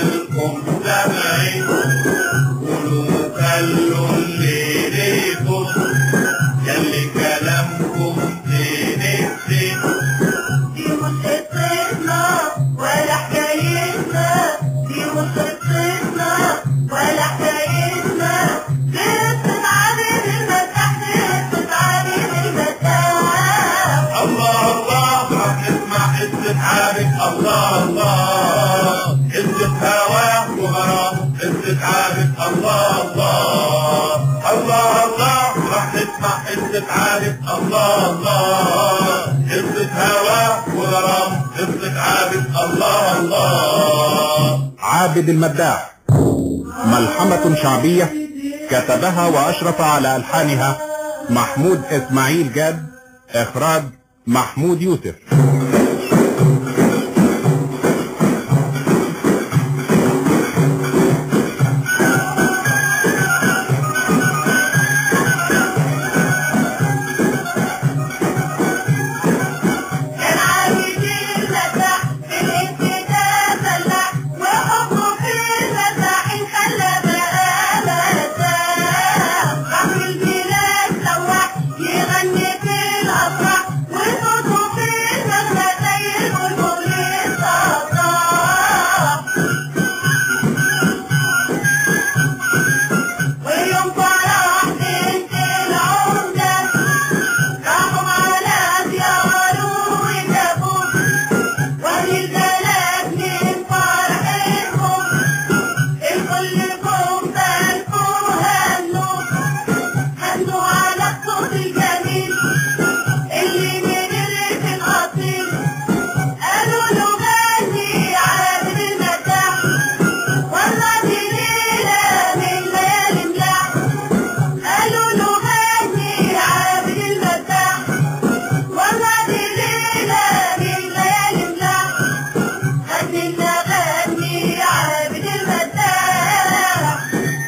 مالكم سامعين قولوا خلوا اللي ليكم يلي كلامكم زين الزين دي مش قصتنا ولا حكايتنا دي مش قصتنا ولا حكايتنا قصة عابد المساح قصة عابد المساح الله الله راح نسمع قصة عابد الله الله قصة هواه وغرام قصة عابد الله الله الله الله راح نسمع قصة عابد الله الله قصة هواه وغرام قصة عابد الله الله عابد المداح ملحمة شعبية كتبها وأشرف على ألحانها محمود إسماعيل جاد إخراج محمود يوسف كان عابد المساح في الابتداء فلاح وحبه في المساحين خلى بقى مساح راح البلاد سواح يغني في الافراح وصوته في المغنى زي البلبل الصفراح ويوم فرح بنت العمده راحوا على دياره وجابوه واهل البلد من فرحتهم الكل جم باركوا هنوا هنوا على الصوت الجميل اللي نبر في الاصيل قالوا له غني عابد المداح والله دي ليله من ليالي ملاح قالوا له غني عابد المداح والله دي ليلة من ليالي ملاح غني لنا غني عابد المداح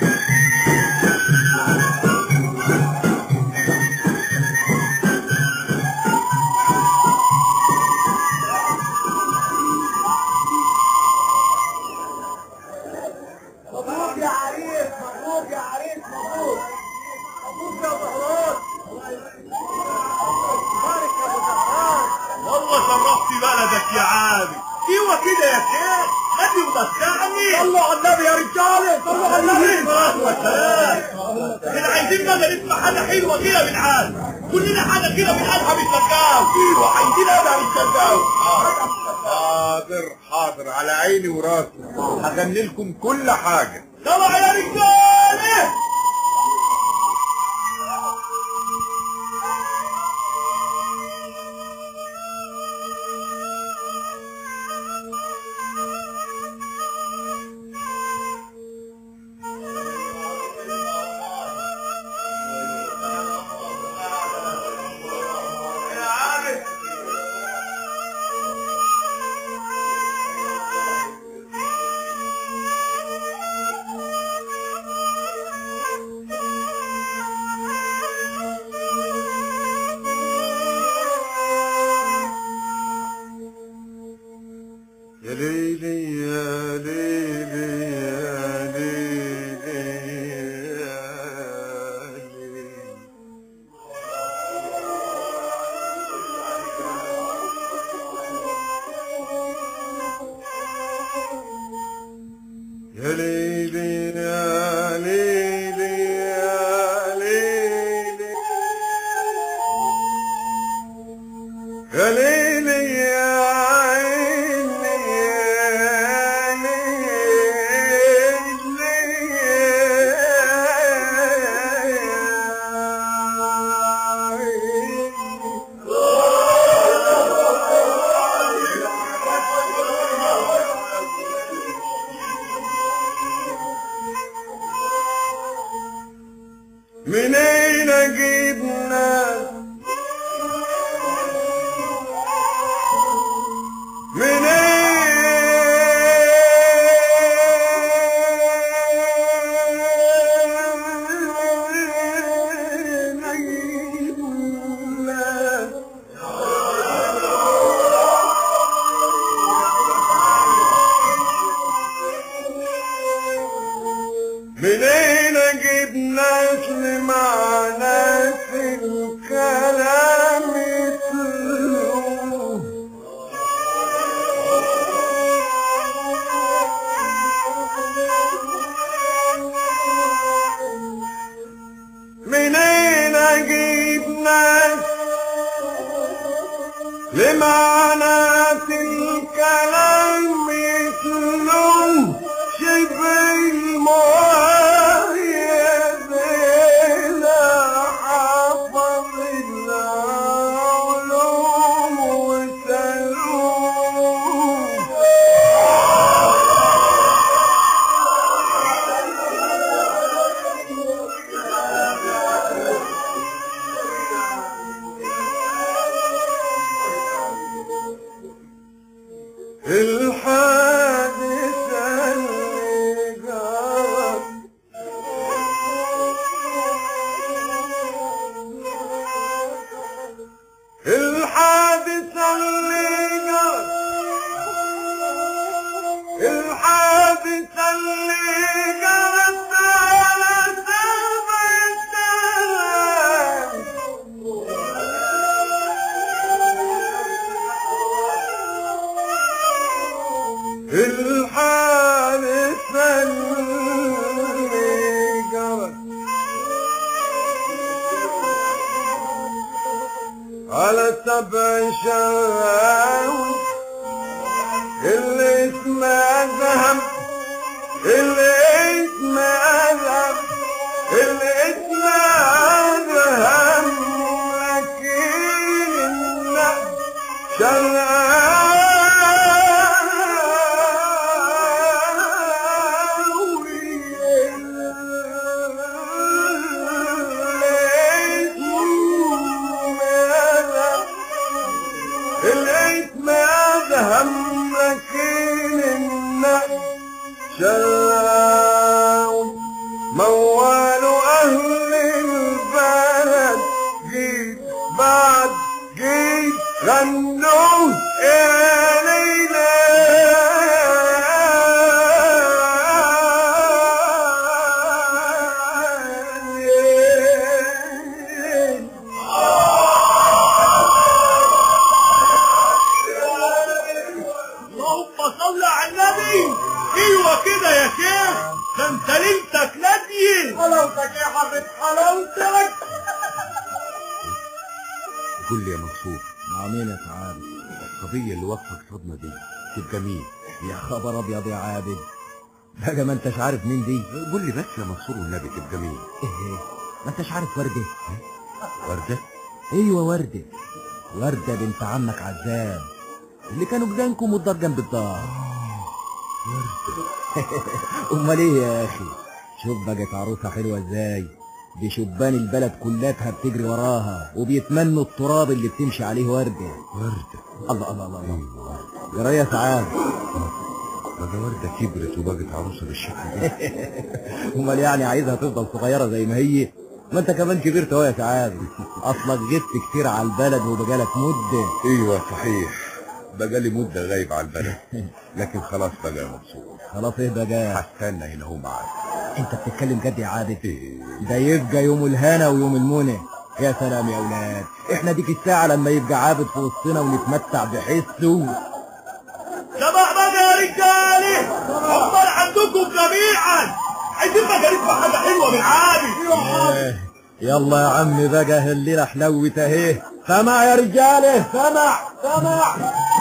مبروك يا عريس مبروك يا عريس مبروك مبروك يا زهران بارك يا ابو زهران والله شرفت بلدك يا عابد ايوه كده يا شيخ غني ومتعني صلوا على النبي يا رجاله صلوا على النبي احنا عايزين بقى نسمع حاجه حلوه كده من عاد كلنا حاجه كده من ادهم الشرقاوي ايوه عايزين ادهم الشرقاوي حاضر حاضر على عيني وراسي هغني لكم كل حاجة طلع يا رجاله يا عابد يا ليلي يا ليلي يا ليلي يا ليلي يا ليلي يا ليلي يا ليلي يا ليلي يا عيني يا ليلي من اين جبنا من اين جبنا منين اجيب ناس مع ناس الكلام يتلوه منين اجيب ناس لمعنات الكلام يتلوه شبه المؤيد إلى حفظ العلوم وسلوه الحادثة اللي جرت الحادثة اللي جرت الحادثة اللي جرت على سبع السلام الحادثة اللي جرت على سبع شراوي اللي اسمها ذهب اللي اسمها ذهب اللي اسمها ذهب لكن النهب الاسم هذا هم لكن النهب شلاو موال أهل البلد جيت بعد جيت غنوا يا ليلى اللهم صل على النبي ايوه كده يا شيخ ده انت ليلتك نادي حلاوتك يا حبيب حلاوتك قول لي يا منصور عاملين يا سعادة القضية اللي واقفة صدمة دي تبقى مين؟ يا خبر ابيض يا عابد بقى ما انتش عارف مين دي قول لي بس يا منصور والنبي تبقى مين؟ ايه ما انتش عارف وردة وردة؟ ايوه وردة وردة بنت عمك عزام اللي كانوا جيرانكم والدار جنب الدار امال ايه يا اخي شوف بقت عروسة حلوة ازاي دي شبان البلد كلها بتجري وراها وبيتمنوا التراب اللي بتمشي عليه وردة وردة الله الله الله الله ايوه جرى يا سعاد بقى وردة كبرت وبقت عروسة بالشكل ده امال يعني عايزها تفضل صغيرة زي ما هي ما انت كمان كبرت اهو يا سعاد اصلك غبت كتير على البلد وبقالك مدة ايوه صحيح بقى لي مدة غايب على البلد لكن خلاص بقى يا منصور خلاص ايه بقى هستنى هنا هو معاك انت بتتكلم جد يا عابد ايه ده يبقى يوم الهنا ويوم المنى يا سلام يا اولاد احنا ديك الساعة لما يبقى عابد في وسطنا ونتمتع بحسه سمع بقى يا رجالي امال عندكم جميعا عايزين بقى نسمع حاجه حلوه من عابد آه، يلا يا عم بقى الليلة حلوت اهي سمع يا رجالة سمع سمع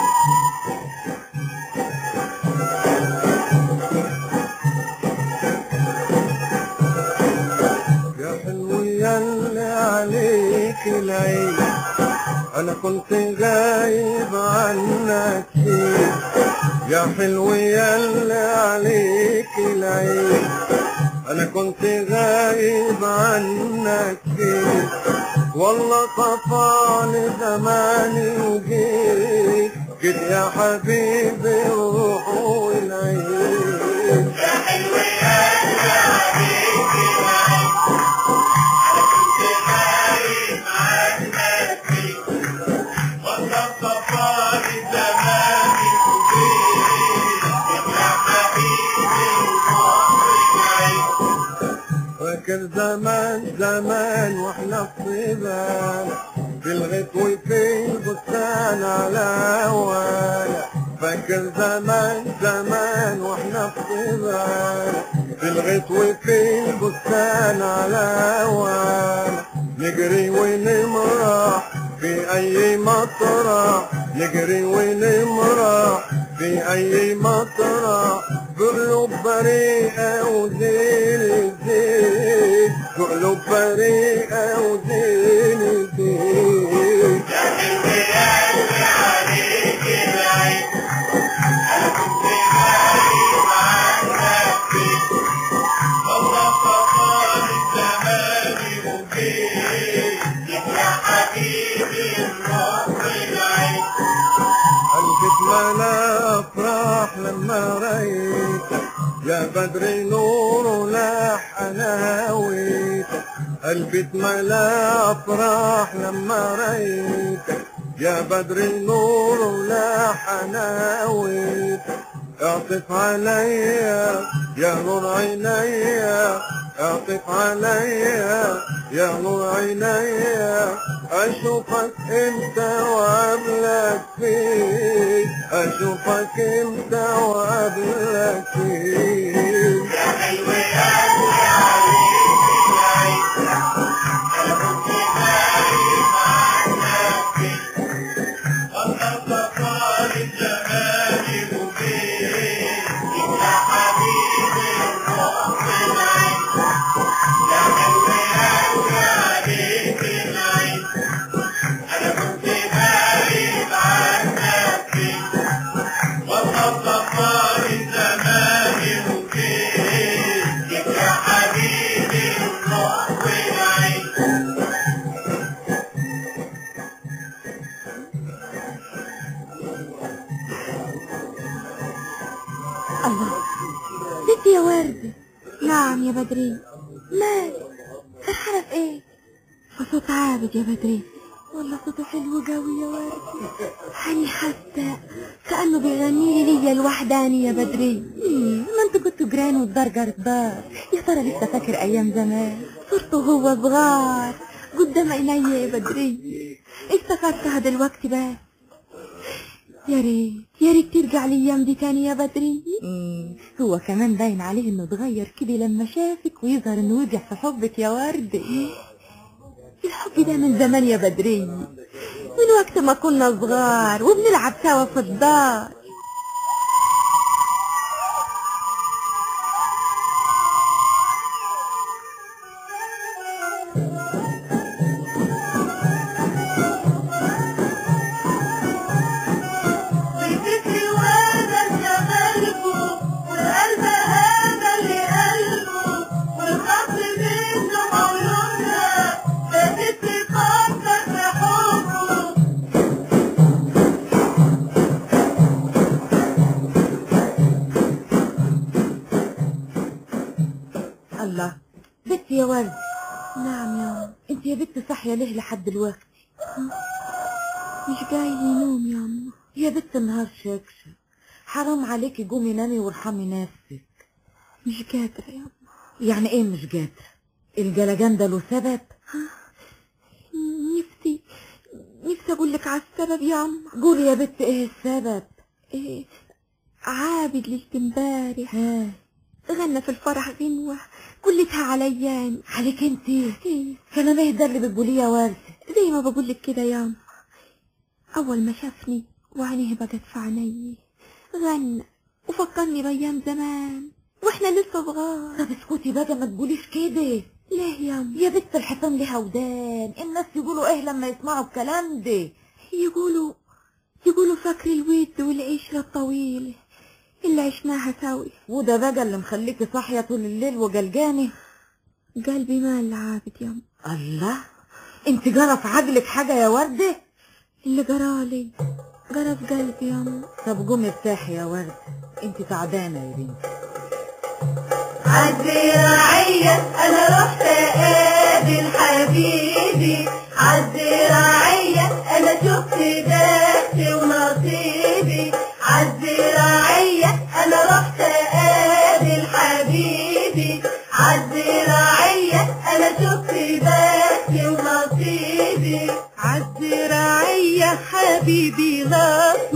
يا حلو ياللي عليك العين انا كنت غايب عنك كتير يا حلو ياللي عليك العين انا كنت غايب عنك كتير والله طفاني زماني وجيت جيت يا حبيبي الروح والعين فاكر زمان زمان واحنا في صبان في الغيط وفي البستان على هوانا فاكر زمان زمان واحنا في صبان في الغيط وفي البستان على هوانا نجري ونمرح في اي مطرح نجري ونمرح في اي مطرح بقلوب بريئة وزين الزين بقلوب بريئة وزين الزين قلبك ملا افراح لما رأيتك يا بدر نور لاح انا هويتك قلبي اتملا افراح لما رأيتك يا بدر نور لاح انا هويتك اعطف عليا يا نور عينيا اعطف عليا يا نور عينيا اشوفك انت وقبلك فيك اشوفك انت وقبلك فيك الله ست يا وردة نعم يا بدري مالك فرحانة في ايه في صوت عابد يا بدري والله صوته حلو قوي يا وردة هاني حتى كأنه بيغني لي ليا لوحداني يا بدري مم، ما انتوا كنتوا جيران والدار جار الدار يا ترى لسه فاكر ايام زمان صرته هو صغار قدام عينيا يا بدري افتكرتها دلوقتي بس يا ريت يا ريت ترجع الايام دي تاني يا بدري هو كمان باين عليه انه اتغير كده لما شافك ويظهر انه وقع في حبك يا ورد الحب ده من زمان يا بدري من وقت ما كنا صغار وبنلعب سوا في الدار بفكري وانا شغلكم والقلب هذا اللي قلبه والخط منه عيونها بدت تفكر في حبه الله بنت يا ورد نعم يا انت يا بنت صاحيه ليه لحد دلوقتي مش جاي نوم يا أما يا بنت النهار شكشك حرام عليكي قومي نامي وارحمي نفسك مش قادرة يا أما يعني ايه مش قادرة الجلجان ده له سبب نفسي نفسي اقول لك على السبب يا أما قولي يا بنت ايه السبب ايه عابد ليلة امبارح غنى في الفرح غنوة كلتها عليان عليك انت إيه؟ كلام ايه ده اللي بتقوليه يا ورد زي ما بقول لك كده يا أما أول ما شافني وعينيه بقت في عيني غنى وفكرني بأيام زمان واحنا لسه صغار طب اسكتي بقى ما تقوليش كده ليه يا أم؟ يا بنت الحصان ليها ودان الناس يقولوا ايه لما يسمعوا الكلام ده يقولوا يقولوا فاكر الود والعشرة الطويلة اللي عشناها سوي وده بقى اللي مخليكي صاحية طول الليل وجلجانة قلبي مال عابد يا أم. الله انت جرى في عقلك حاجة يا وردة اللي جرالي جرى في قلبي يا أم. طب قومي ارتاحي يا وردة انت تعبانة يا بنتي عالزراعية أنا رحت أقابل حبيبي عالزراعية أنا شفت بختي ونصيبي عالزراعية أنا رحت أقابل حبيبي عالزراعية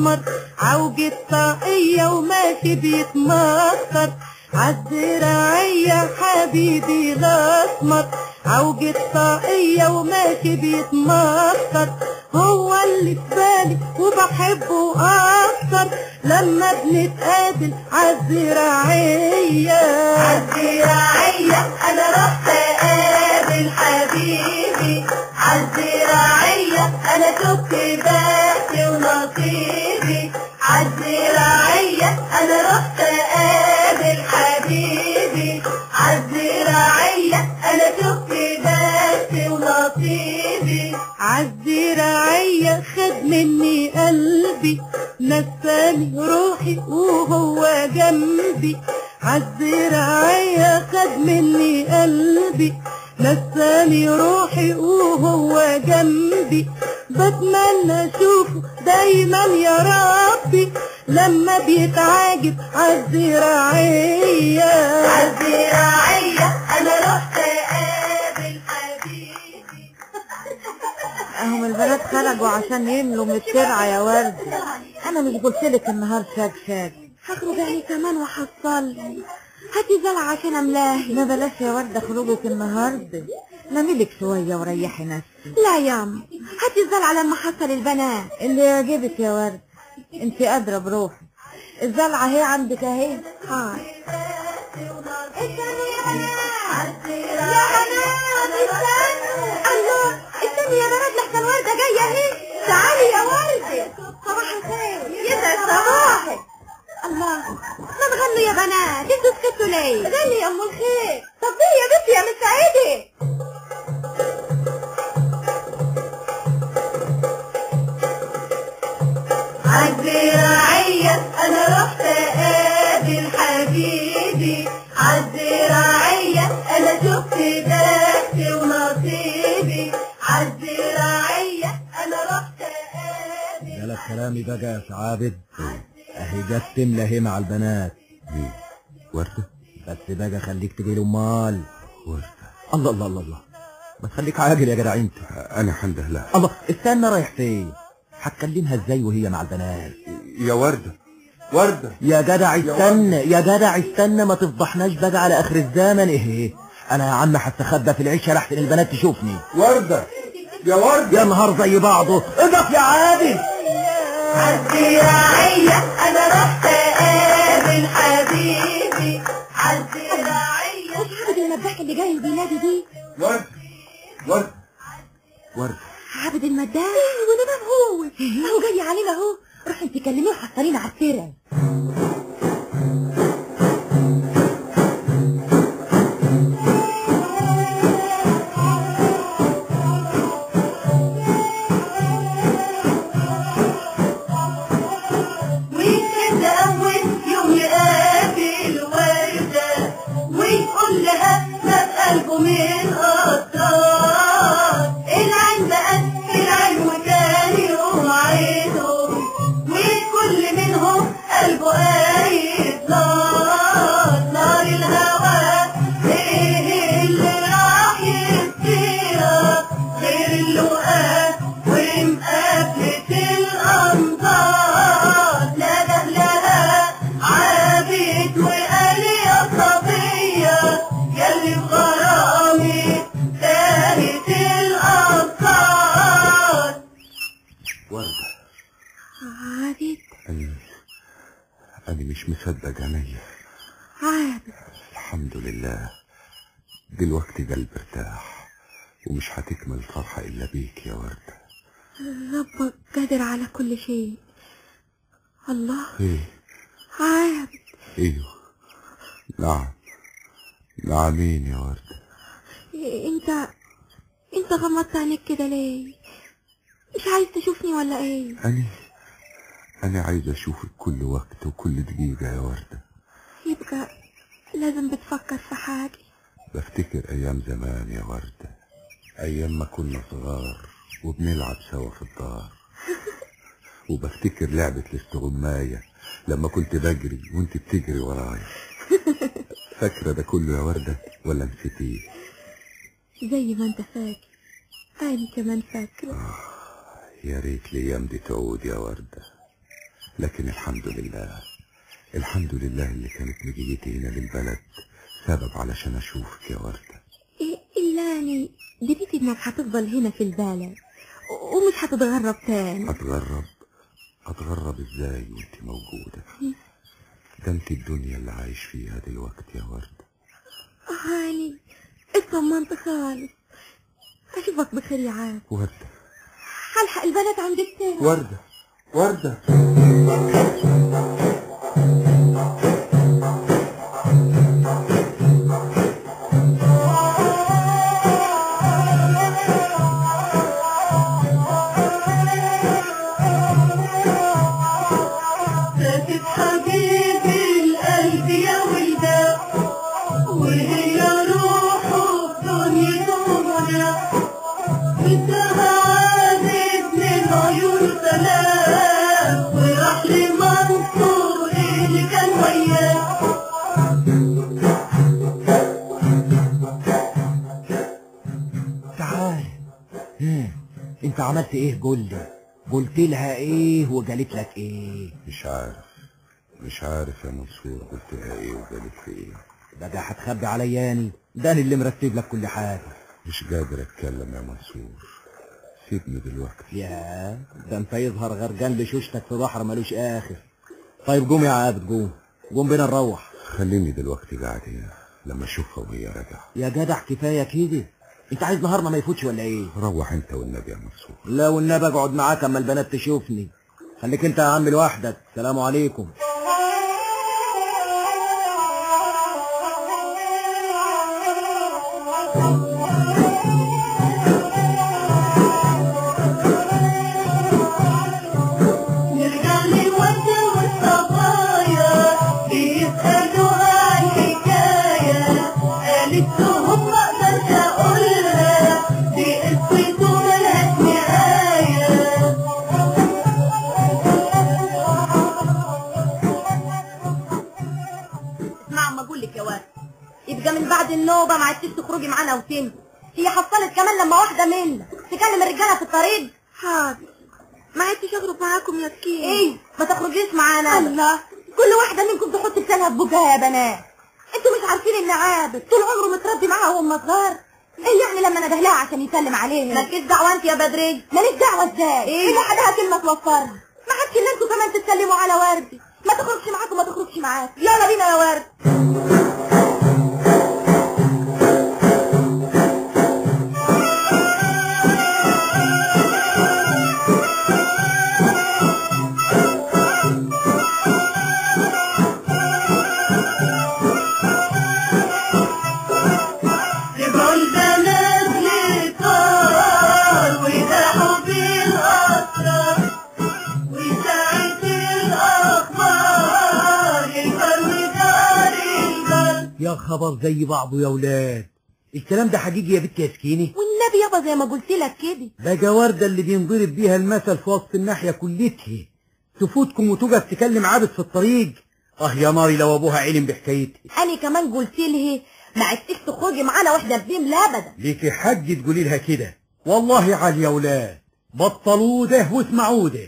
الاسمر عوج الطاقية وماشي بيتمخر عالزراعية حبيبي الاسمر عوج الطاقية وماشي بيتمخر هو اللي في بالي وبحبه اكتر لما بنتقابل عالزراعية عالزراعية انا رحت اقابل حبيبي عالزراعية انا شفت بختي ونصيبي عالزراعية انا رحت اقابل حبيبي عالزراعية انا شفت بختي ونصيبي عالزراعية خد مني قلبي نساني روحي وهو جنبي عالزراعية خد مني قلبي نساني روحي وهو جنبي بتمنى اشوفه دايما يا ربي لما بيتعاجب عالزراعية عالزراعية انا رحت اقابل حبيبي اهم البنات خرجوا عشان يملوا من الترعة يا ورد انا مش قلتلك النهار شاك شاك هخرج انا كمان وحصلي هاتي زلعة عشان املاهي ما بلاش يا وردة خروجك النهاردة ناميلك شوية وريحي نفسك لا ياما هاتي الزلعة لما حصل البنات اللي يعجبك يا ورد انت قادرة بروحك الزلعة هي عندك اهي هاي يا بنات استنوا الله استني يا بنات لحسن وردة جاية اهي تعالي يا وردة صباح الخير يسعد صباحك الله ما تغنوا يا بنات انتوا سكتوا ليه غني يا ام الخير طب ليه يا بنتي يا مسعدة عالزراعية انا رحت اقابل حبيبي عالزراعية انا شفت بختي ونصيبي عالزراعية انا رحت اقابل جالك كلامي بقى يا عابد اهي جت تملى اهي مع البنات وردة بس بقى خليك تجي امال وردة الله الله الله الله ما تخليك عاجل يا جدع انت انا حنده لها الله استنى رايح فين هتكلمها ازاي وهي مع البنات يا وردة وردة يا جدع استنى يا جدع استنى ما تفضحناش بقى على اخر الزمن ايه انا يا عم هستخبى في العشه لحسن البنات تشوفني وردة يا وردة يا نهار زي بعضه اقف يا عادل عالزراعية انا رحت اقابل حبيبي عالزراعية عبد المداح اللي جاي بينادي دي وردة وردة ورد عبد المداح ايوه ده هو هو جاي علينا اهو روح انت كلميه وحصلينا على الترع وكان أول يوم يقابل وردة ويقول لها ما في قلبه من أسرار العين بقت في العين وتاني يوم عينهم والكل منهم قلبه قايد نار نار الهوى ايه اللي راح يصير غير اللقاء ومقابلة الأمطار نده لها عابد وقال يا صبية ياللي في غرامي تاهت الأبصار وردة عابد أنا أنا مش مصدق عينيا عابد الحمد لله دلوقتي قلبي ارتاح ومش هتكمل الفرحة إلا بيك يا وردة ربك قادر على كل شيء الله إيه عابد ايوه نعم نعمين يا وردة انت انت غمضت عينيك كده ليه مش عايز تشوفني ولا ايه أنا أنا عايز أشوفك كل وقت وكل دقيقة يا وردة يبقى لازم بتفكر في حاجة بفتكر أيام زمان يا وردة أيام ما كنا صغار وبنلعب سوا في الدار وبفتكر لعبة الاستغماية لما كنت بجري وانت بتجري ورايا فاكرة ده كله يا وردة ولا نسيتيه زي ما انت فاكر انا كمان فاكرة يا ريت الأيام دي تعود يا وردة لكن الحمد لله الحمد لله اللي كانت مجيتي هنا للبلد سبب علشان اشوفك يا وردة إيه إلا أني دريت إنك هتفضل هنا في البلد و- ومش هتتغرب تاني اتغرب اتغرب ازاي وانت موجودة ده انت الدنيا اللي عايش فيها دلوقتي يا وردة هاني اطمنت خالص أشوفك بخير يا عاد وردة هلحق البنات عند التاني وردة وردة فاتت حبيبي القلب يا ولدان وهي روحه دنيته منى بدها عادت من عيون سلام وراح لمنصور اللي كان وياه تعال ها، انت عملت ايه قول لي قلت لها ايه وقالت لك ايه مش عارف مش عارف يا منصور قلت لها ايه وقالت لي ايه بقى هتخبي علياني ده أنا اللي مرتب لك كل حاجه مش قادر اتكلم يا منصور سيبني دلوقتي يا ده انت يظهر غرقان بشوشتك في بحر ملوش اخر طيب قوم يا عابد قوم قوم بينا نروح خليني دلوقتي قاعد هنا لما اشوفها وهي راجعة يا جدع كفايه كده انت عايز نهارنا ما يفوتش ولا ايه روح انت والنبي يا منصور لا والنبي اقعد معاك اما البنات تشوفني خليك انت يا عم لوحدك سلام عليكم نرجع للورد والصبايا بيسألوها الحكاية قالت لهم ما اقدرش اقولها دي قصته ملهاش نهاية اسمع ما اقول لك يا واد يبقى من بعد النوبه ما عدتيش تخرجي معانا وتمشي هي حصلت كمان لما واحده منا تكلم الرجاله في الطريق حاضر ما عدتش أخرج معاكم يا سكين ايه ما تخرجيش معانا الله كل واحده منكم تحط لسانها في بوجها يا بنات انتوا مش عارفين ان عابد طول عمره متربي معاها وهم صغار ايه يعني لما ندهلها عشان يسلم عليها مالكيش دعوه انت يا بدري ماليش دعوه ازاي ايه اللي حدها كلمه توفرها ما عادش ان انتوا كمان تتسلموا على وردي ما تخرجش معاكم ما تخرجش معاك يلا بينا يا ورد رجعوا البنات للطار ويداحوا بالأسرار وساعة الأخبار الفرو دار البر يا خبر زي بعضه يا ولاد الكلام ده حقيقي يا بنت يا سكيني والنبي يابا زي ما قلت لك كده بقى وردة اللي بينضرب بيها المثل في وسط الناحية كلتها تفوتكم وتقف تكلم عابد في الطريق اه يا ناري لو ابوها علم بحكايتها انا كمان قلت لها ما عدتش تخرجي معانا واحنا بنملى ابدا ليكي حج تقولي لها كده والله عالي يا ولاد بطلوا ده واسمعوا ده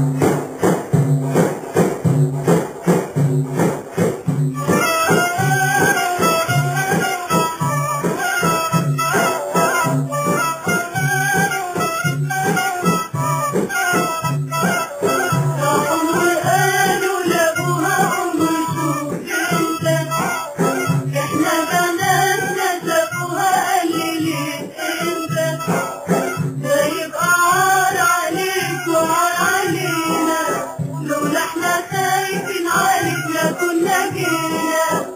راحوا وقالوا لأبوها عمر شوف انت احنا بناتنا شافوها قليلين انت ده يبقى عار عليك وعار علينا لولا احنا خايفين عليك لا كنا جينا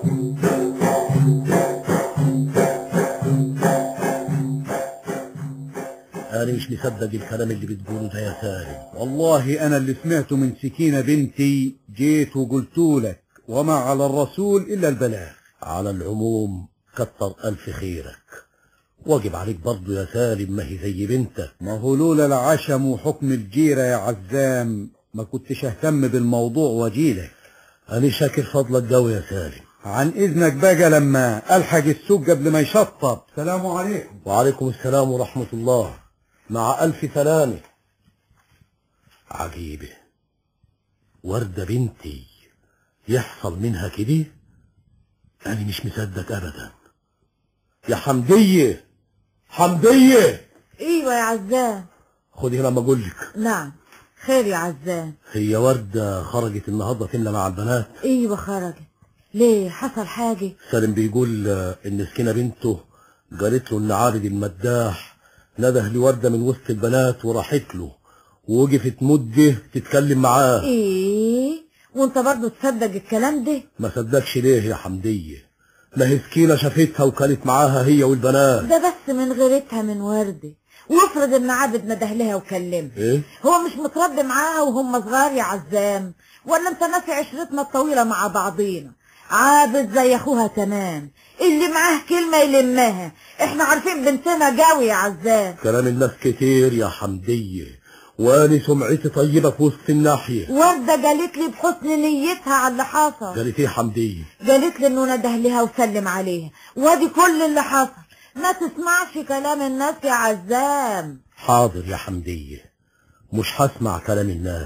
أنا مش مصدق الكلام اللي بتقوله ده يا سالم والله أنا اللي سمعته من سكينة بنتي جيت وقلتولك وما على الرسول إلا البلاغ على العموم كتر ألف خيرك واجب عليك برضو يا سالم ما هي زي بنتك ما هو لولا العشم وحكم الجيرة يا عزام ما كنتش اهتم بالموضوع واجيلك أنا شاكر فضلك قوي يا سالم عن إذنك بقى لما ألحق السوق قبل ما يشطب سلام عليكم وعليكم السلام ورحمة الله مع ألف سلامة عجيبة وردة بنتي يحصل منها كده أنا مش مصدق أبدا يا حمدية حمدية ايوه يا عزام خدي هنا ما أقول لك نعم خير يا عزام هي وردة خرجت النهاردة تملى مع البنات ايوه خرجت ليه حصل حاجة سالم بيقول آه، إن سكينة بنته قالت له إن عابد المداح نده لوردة من وسط البنات وراحت له ووقفت مدة تتكلم معاه ايه وانت برضو تصدق الكلام ده ما صدقش ليه يا حمدية ما هي سكينة شافتها وكانت معاها هي والبنات ده بس من غيرتها من وردة وافرض ان عابد نده لها وكلمها ايه هو مش متربي معاها وهم صغار يا عزام ولا انت ناسي عشرتنا الطويلة مع بعضينا عابد زي اخوها تمام اللي معاه كلمة يلمها احنا عارفين بنتنا قوي يا عزام كلام الناس كتير يا حمدية واني سمعتي طيبة في وسط الناحية وردة قالت لي بحسن نيتها على اللي حصل قالت ايه حمدية قالت لي انه نده لها وسلم عليها وادي كل اللي حصل ما تسمعش كلام الناس يا عزام حاضر يا حمدية مش هسمع كلام الناس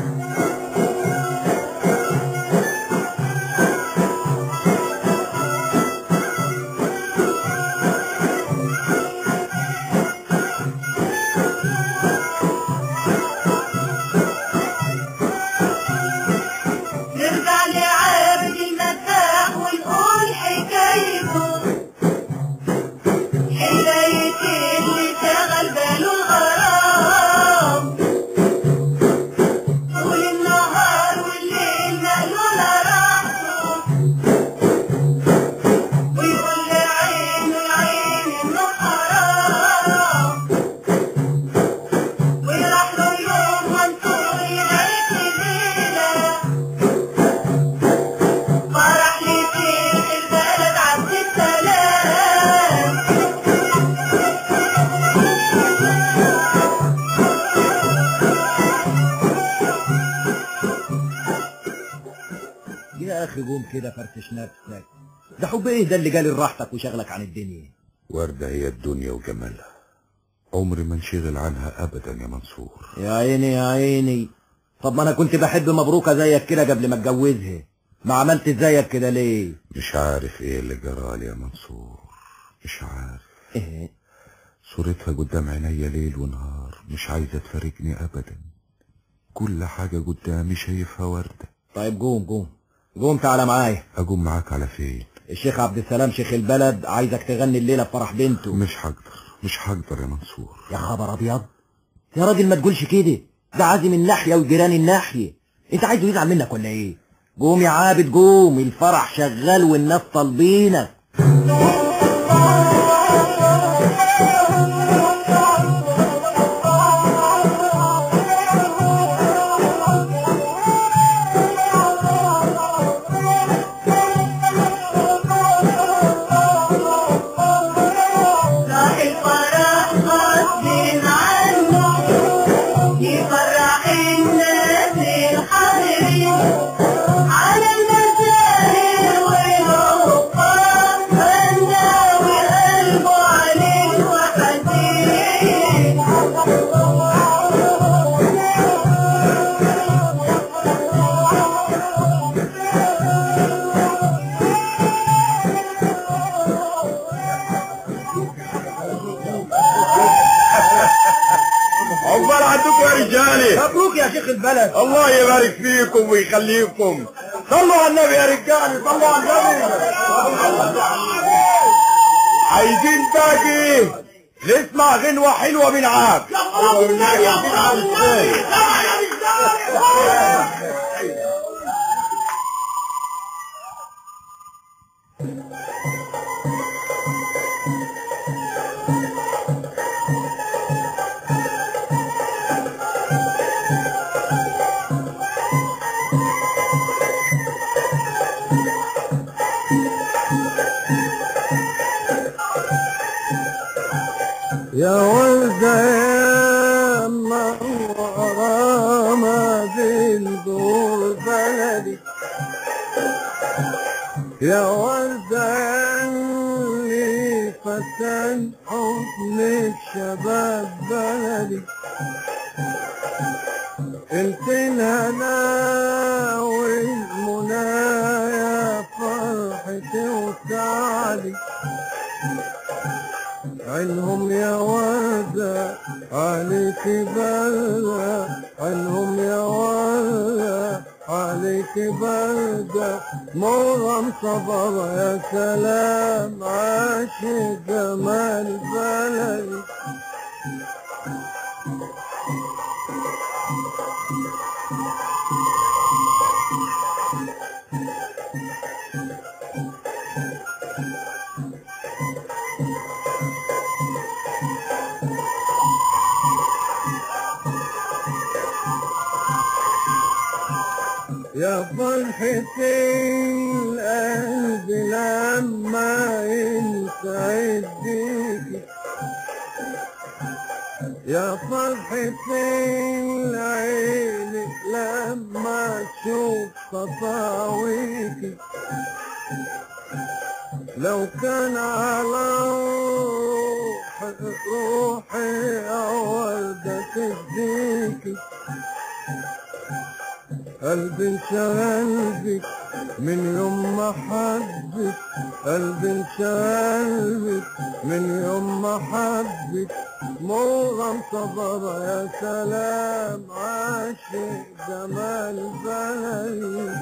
نرجع لعابد المداح ونقول حكايته حكاية اللي شغل باله الغرام طول النهار والليل نقله لراحته ويقول لعينه يا عيني انه حرام ويروح له يوم منصور يبارك ليله فرح لشيخ البلد عبد السلام يا اخي قوم كده فرفش نفسك ده حب ايه ده اللي جالي لراحتك وشغلك عن الدنيا وردة هي الدنيا وجمالها عمري ما انشغل عنها ابدا يا منصور يا عيني يا عيني طب ما انا كنت بحب مبروكه زيك كده قبل ما اتجوزها ما عملت زيك كده ليه مش عارف ايه اللي جرالي يا منصور مش عارف إيه؟ صورتها قدام عينيا ليل ونهار مش عايزة تفارقني ابدا كل حاجة قدامي شايفها وردة طيب قوم قوم قوم تعالى معايا اقوم معاك على فين الشيخ عبد السلام شيخ البلد عايزك تغني الليله في فرح بنته مش هقدر مش هقدر يا منصور يا خبر ابيض يا راجل ما تقولش كده ده عازم الناحيه وجيران الناحيه انت عايزه يزعل منك ولا ايه قوم يا عابد قوم الفرح شغال والناس طالبينك راح الفرح غصب عنه يفرح الناس الحاضرين على المزاهر والعقاب غنى وقلبه عليه وحزين عقبال عندكم يا رجالي مبروك يا شيخ البلد الله يبارك فيكم ويخليكم صلوا على النبي يا رجالي صلوا على النبي عايزين باقي نسمع غنوة حلوة من عاب يا وردة يا منورة ما بين دور بلدي يا وردة يا اللي فتن حضن الشباب بلدي انت الهنا والمنايا فرحتي وسعدي عنهم يا وردة عليك بلدة عنهم يا وردة عليك بلدة مرغم صبر يا سلام عاشق جمال بلدي يا فرحتي القلب لما ينسعد بيكي يا فرحتي العين لما تشوف صفاويكي لو كان على روح روحي أوردة تديكي قلبي انشغل بك من يوم ما حبك قلبي انشغل بك من يوم ما حبك مرغم صبر يا سلام عاشق جمال بلدي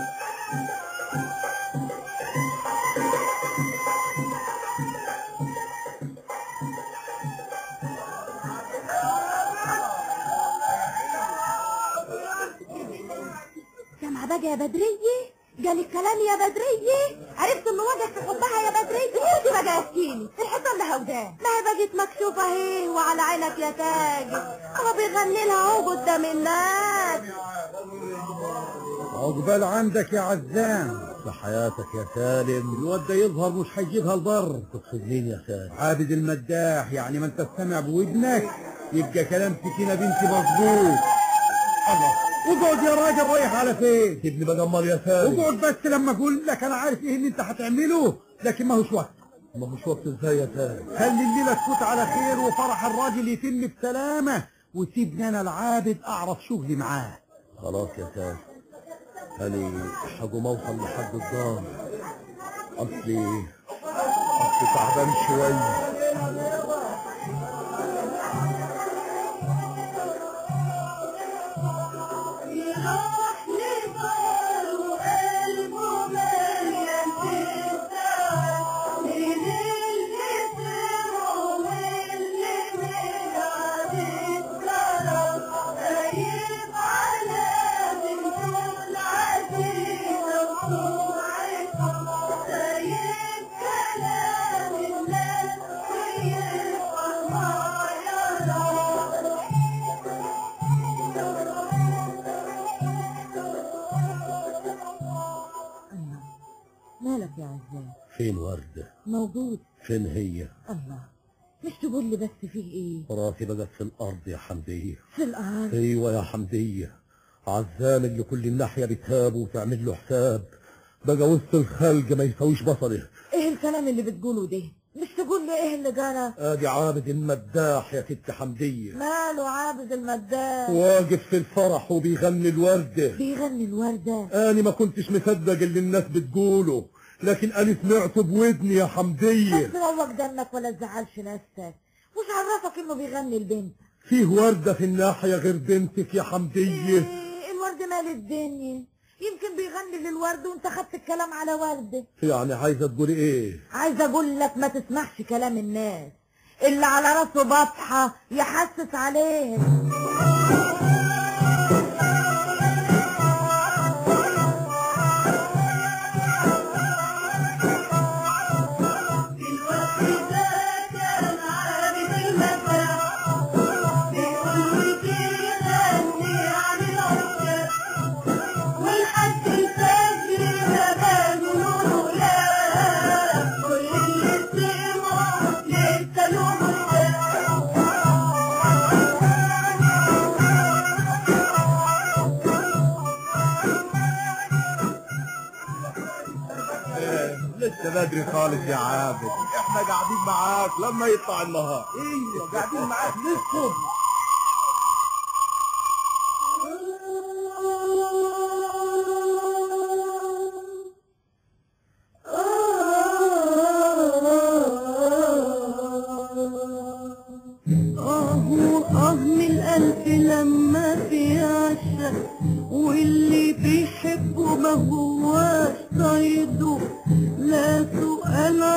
سامعة بقى يا بدرية قال الكلام يا بدرية عرفت انه وقع في حبها يا بدرية خدي بقى احكيلي الحصان لها ودان ما هي بقت مكشوفة اهي وعلى عينك يا تاجر هو بيغني لها اهو قدام الناس عقبال عندك يا عزام في حياتك يا سالم الواد ده يظهر مش هيجيبها البر تقصد مين يا سالم عابد المداح يعني ما انت تستمع بودنك يبقى كلام سكينة بنتي مظبوط الله اقعد يا راجل رايح على فين سيبني بقى امال يا سالم اقعد بس لما اقول لك انا عارف ايه اللي انت هتعمله لكن ما هوش وقت ما مش وقت ازاي يا سالم خلي الليله تفوت على خير وفرح الراجل يتم بسلامه وسيبني انا العابد اعرف شغلي معاه خلاص يا سالم أنا هقوم أوصل لحد الدار أصلي أصلي تعبان شوية مالك يا عزام فين وردة موجود فين هي الله مش تقول لي بس فيه ايه راسي بقت في الأرض يا حمدية في الارض أيوة يا حمدية عزام اللي كل الناحية بتهابه وتعمل له حساب بقى وسط الخلق ما يسويش بصره ايه الكلام اللي بتقوله ده مش تقول لي ايه اللي جرى ادي عابد المداح يا ست حمدية ماله عابد المداح واقف في الفرح وبيغني الوردة بيغني الوردة أنا ما كنتش مصدق اللي الناس بتقوله لكن أنا سمعته بودني يا حمدية بس روق دمك ولا تزعلش نفسك مش عرفك انه بيغني البنت فيه وردة في الناحية غير بنتك يا حمدية ايه الورد مال الدنيا يمكن بيغني للورد وانت خدت الكلام على ورده يعني عايزة تقولي ايه عايزه اقول لك ما تسمعش كلام الناس اللي على راسه بطحه يحسس عليه لسه بدري خالص يا عابد احنا قاعدين معاك لما يطلع النهار ايوه قاعدين معاك للصبح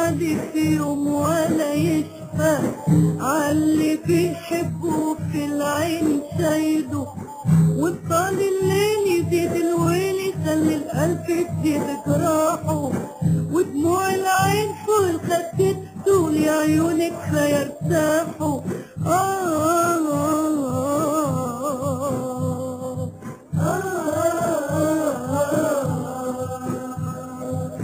عليك في يوم ولا يشفى عاللي بيحبه في العين شايده وبطال الليل يزيد الويل يخلي القلب تزيد جراحه ودموع العين فوق الخد تقول يا عيونك فيرتاحوا آه آه آه آه آه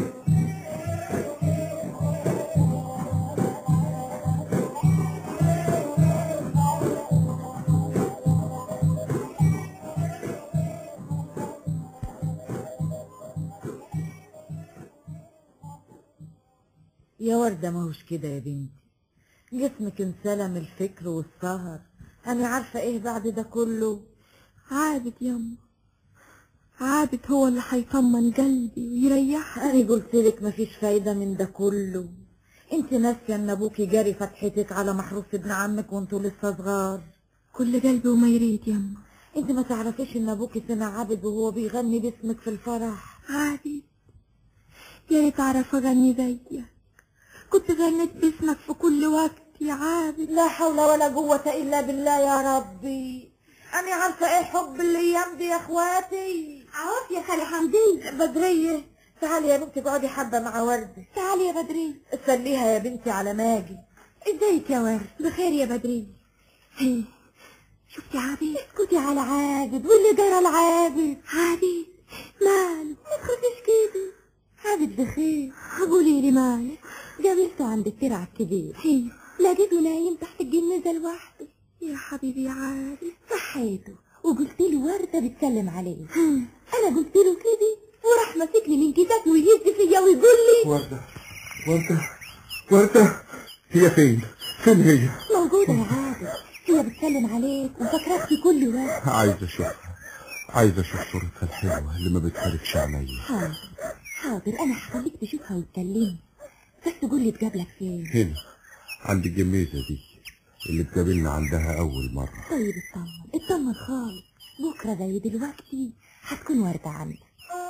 يا وردة ما هوش كده يا بنتي جسمك انسلم الفكر والسهر أنا عارفة إيه بعد ده كله عابد يما عابد هو اللي هيطمن قلبي ويريحني أنا قلت لك مفيش فايدة من ده كله انت ناسية ان ابوكي جاري فتحتك على محروس ابن عمك وانتوا لسه صغار كل قلبي وما يريد يما انت ما تعرفيش ان ابوكي سمع عابد وهو بيغني باسمك في الفرح عابد يا ريت اعرف اغني زيك كنت غنيت باسمك في كل وقت يا عابد لا حول ولا قوة الا بالله يا ربي انا عارفة ايه حب الايام دي يا اخواتي عواف يا خالي حمدي بدرية تعالي يا بنتي اقعدي حبة مع وردة تعالي يا بدري سليها يا بنتي على ماجي ازيك يا ورد بخير يا بدري هي، شفتي عابد اسكتي على عابد واللي جرى العابد عابد ماله ما تخافيش كده عابد بخير قولي لي ماله قابلته عند الترع الكبير هي لقيته نايم تحت الجنازة لوحده يا حبيبي يا عابد صحيته وقلت له وردة بتسلم عليه انا قلت له كده وراح ماسكني من كتافي ويهز فيا ويقول لي وردة وردة وردة هي فين؟ فين هي؟ موجودة يا عابد هي بتسلم عليك وفاكراك في كل وقت عايز اشوفها عايز اشوف صورتها الحلوة اللي ما بتفارقش عليا حاضر حاضر انا هخليك تشوفها وتكلمني بس قول لي تقابلك فين هنا عند الجميزة دي اللي اتقابلنا عندها أول مرة طيب اطمن اطمن خالص بكرة زي دلوقتي هتكون وردة عندك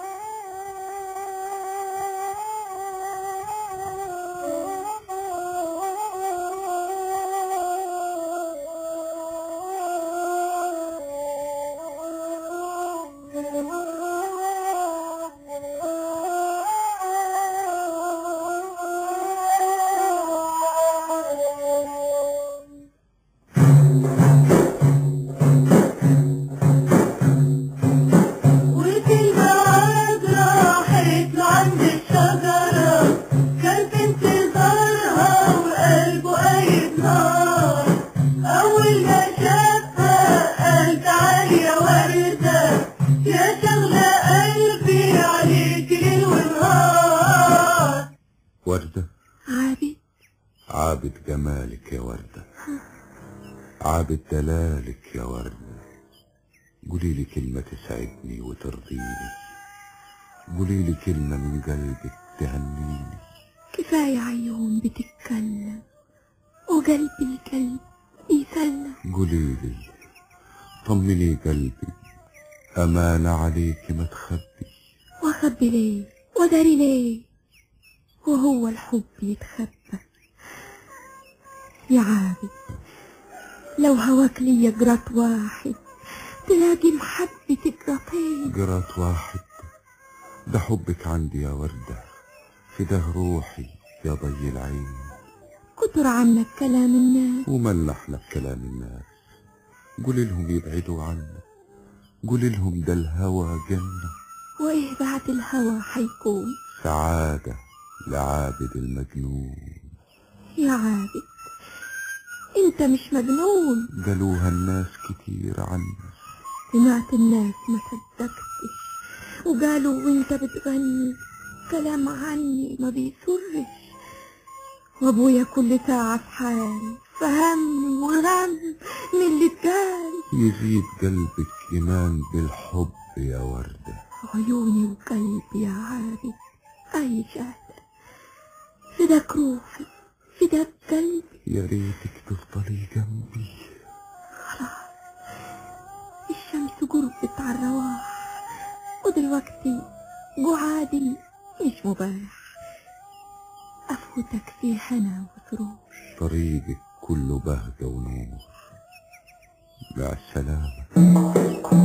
وكلمة عاد راحت عند الشجرة كان في انتظارها وقلبه قايد نار أول ما شافها قال تعالي يا وردة يا شغلة قلبي عليك ليل ونهار وردة عابد عابد جمالك يا وردة عابد دلالك يا وردة قولي لي كلمة تسعدني وترضيني قولي لي كلمة من قلبك تهنيني كفاية عيون بتتكلم وقلبي القلب يسلم قولي لي طمني قلبي أمانة عليك ما تخبي واخبي ليه وداري ليه وهو الحب يتخبى يا عابد لو هواك ليا جرات واحد تلاقي محبتك جراتين جرات واحد ده حبك عندي يا وردة في ده روحي يا ضي العين كتر عنك كلام الناس وملحنا بكلام الناس قولي لهم يبعدوا عنا قولي لهم ده الهوى جنة وايه بعد الهوى حيكون سعادة لعابد المجنون يا عابد انت مش مجنون قالوها الناس كتير عنا سمعت الناس ما صدقتش وقالوا وانت بتغني كلام عني ما بيسرش وابويا كل ساعة في حالي فهم وغم من اللي اتقال يزيد قلبك إيمان بالحب يا وردة عيوني وقلبي يا عابد أي شهدة فداك روحي فداك قلبي يا ريتك تفضلي جنبي الشمس قربت على الرواح ودلوقتي قعادي مش مباح أفوت فوتك فيه هنا وسرور طريقك كله بهجة ونور مع السلامة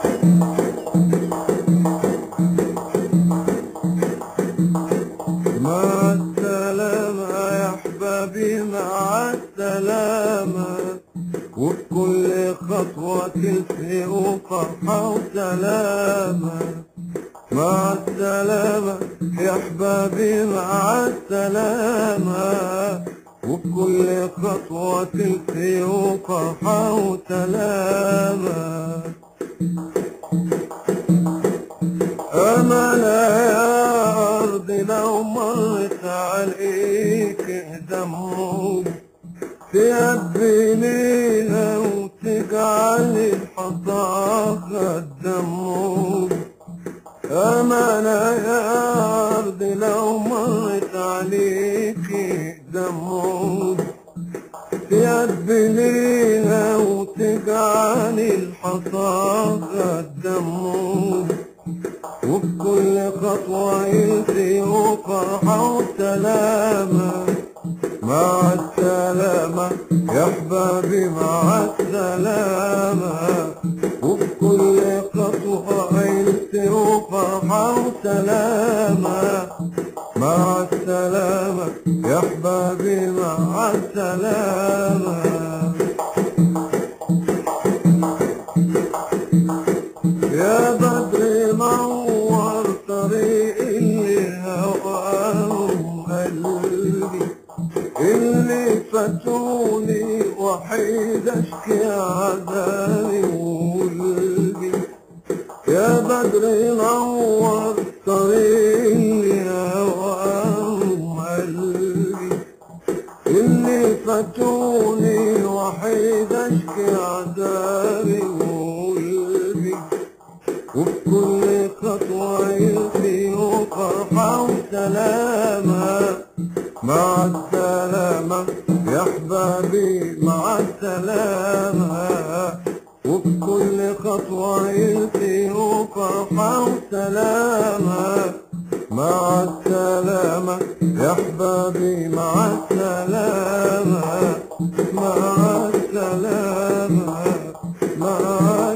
مع السلامة يا أحبابي مع السلامة وبكل خطوة تلفئوا فرحة وسلامة مع السلامة يا أحبابي مع السلامة وبكل خطوة تلفئوا فرحة وسلامة أمانة يا أرض لو مرت عليك دموع تيبي ليها وتجعل الحصى الدموع أمانة يا أرض لو مرت عليك دموع تيبي ليها وتجعل الحصى الدموع وبكل خطوة يلفي فرحة وسلامة مع السلامة يا أحبابي مع السلامة وبكل خطوة يلفي فرحة وسلامة مع السلامة يا أحبابي مع السلامة يا بدر نور طريقي هواه قلبي اللي فاتوني وحيد اشكي عذابي وقلبي يا بدر نور طريقي هواه قلبي اللي فاتوني وحيد اشكي عذابي وقلبي وبكل خطوة يلقي فرحة وسلامة مع السلامة يا أحبابي مع السلامة وبكل خطوة يلقي فرحة وسلامة مع السلامة يا أحبابي مع السلامة مع السلامة مع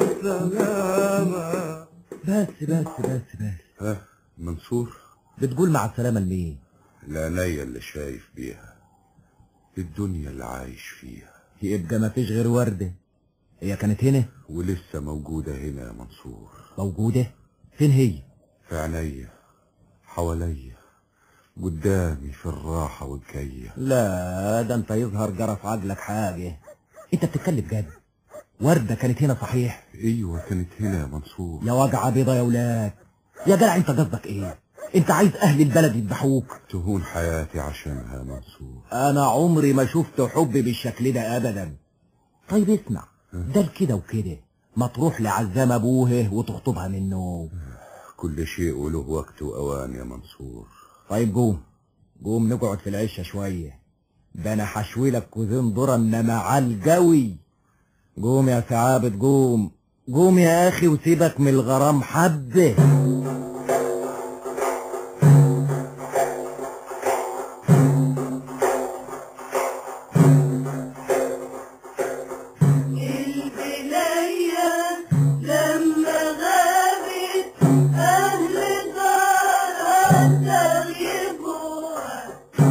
السلامة بس بس بس بس ها منصور بتقول مع السلامة لمين العناية اللي شايف بيها الدنيا اللي عايش فيها يبقى ما فيش غير وردة هي كانت هنا ولسه موجودة هنا يا منصور موجودة فين هي في عينيا حواليا قدامي في الراحة والجاية لا ده انت يظهر جرى في عقلك حاجة انت بتتكلم جد وردة كانت هنا صحيح ايوه كانت هنا يا منصور يا وجعة بيضة يا ولاد يا جدع انت قصدك ايه انت عايز اهل البلد يذبحوك تهون حياتي عشانها يا منصور انا عمري ما شفت حب بالشكل ده ابدا طيب اسمع ده كده وكده ما تروح لعزام ابوه وتخطبها منه كل شيء وله وقت وأوان يا منصور طيب قوم قوم نقعد في العشة شوية ده انا حشوي لك كوزين ذرة انما عالجوي قوم يا ثعابت قوم قوم يا اخي وسيبك من الغرام حبه البنية لما غابت أهل دارها تغيبوها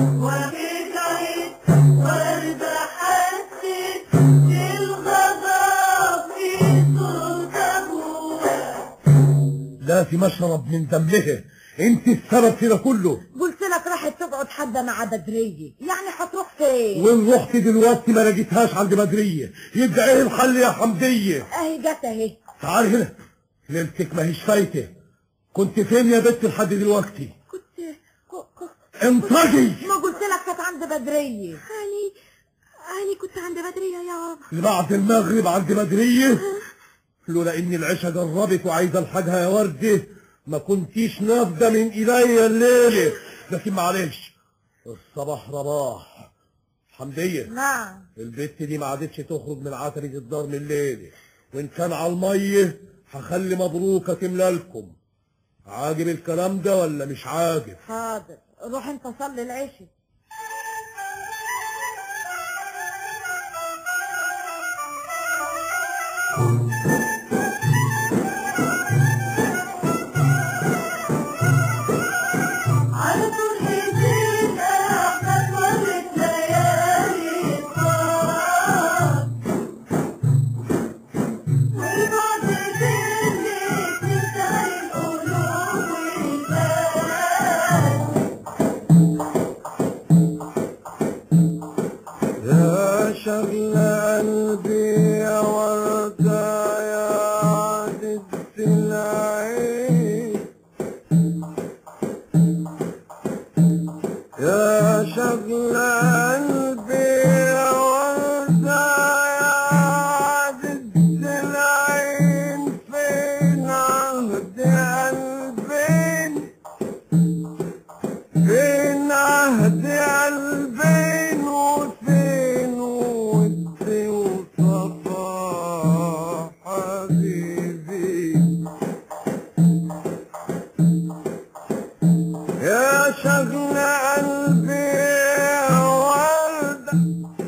ورجعت وردة حست بالغضب في صوت أبوها لا في مشرب من دمها انت السبب في ده كله قلت لك راحت تقعد حبة مع بدرية يعني هتروح فين وان رحت دلوقتي ما لقيتهاش عند بدرية يبقى ايه الحل يا حمدية اهي جت اهي تعال هنا ليلتك ما هيش فايتة كنت فين يا بنت لحد دلوقتي كنت ك- ك- انطقي ما قلت لك كانت عند بدرية هاني هاني كنت عند بدرية يا بابا بعد المغرب عند بدرية لولا ان العشاء جربت وعايزة الحاجها يا وردة ما كنتيش نافدة من ايديا الليلة لكن معلش الصباح رباح حمدية نعم البت دي ما عادتش تخرج من عتبة الدار من الليلة وان كان على المية هخلي مبروكة تملى لكم عاجب الكلام ده ولا مش عاجب حاضر روح انت صلي العشاء البين وفين ودي وصفا حبيبي يا شغل قلبي يا وردة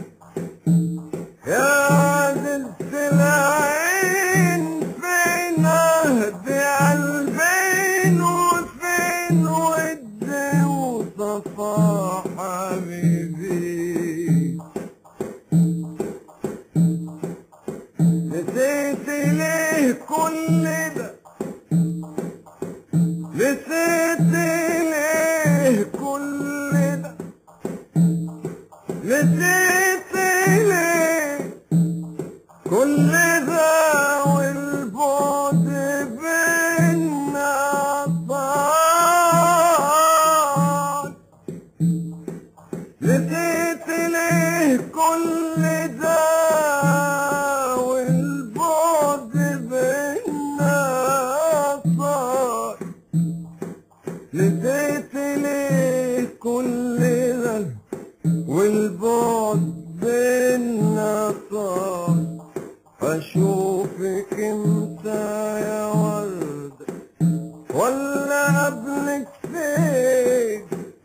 يا عدلت العين فين اهدي قلبين وفين ودي وصفا حبيبي نسيت ليه كل ده نسيت ليه كل ده نسيت ليه كل ده والبعد بينا ضاع نسيت ليه كل ده والبعد بينا صار نسيت ليه كل ده والبعد بينا صار اشوفك امتى يا ورد ولا قبلك فين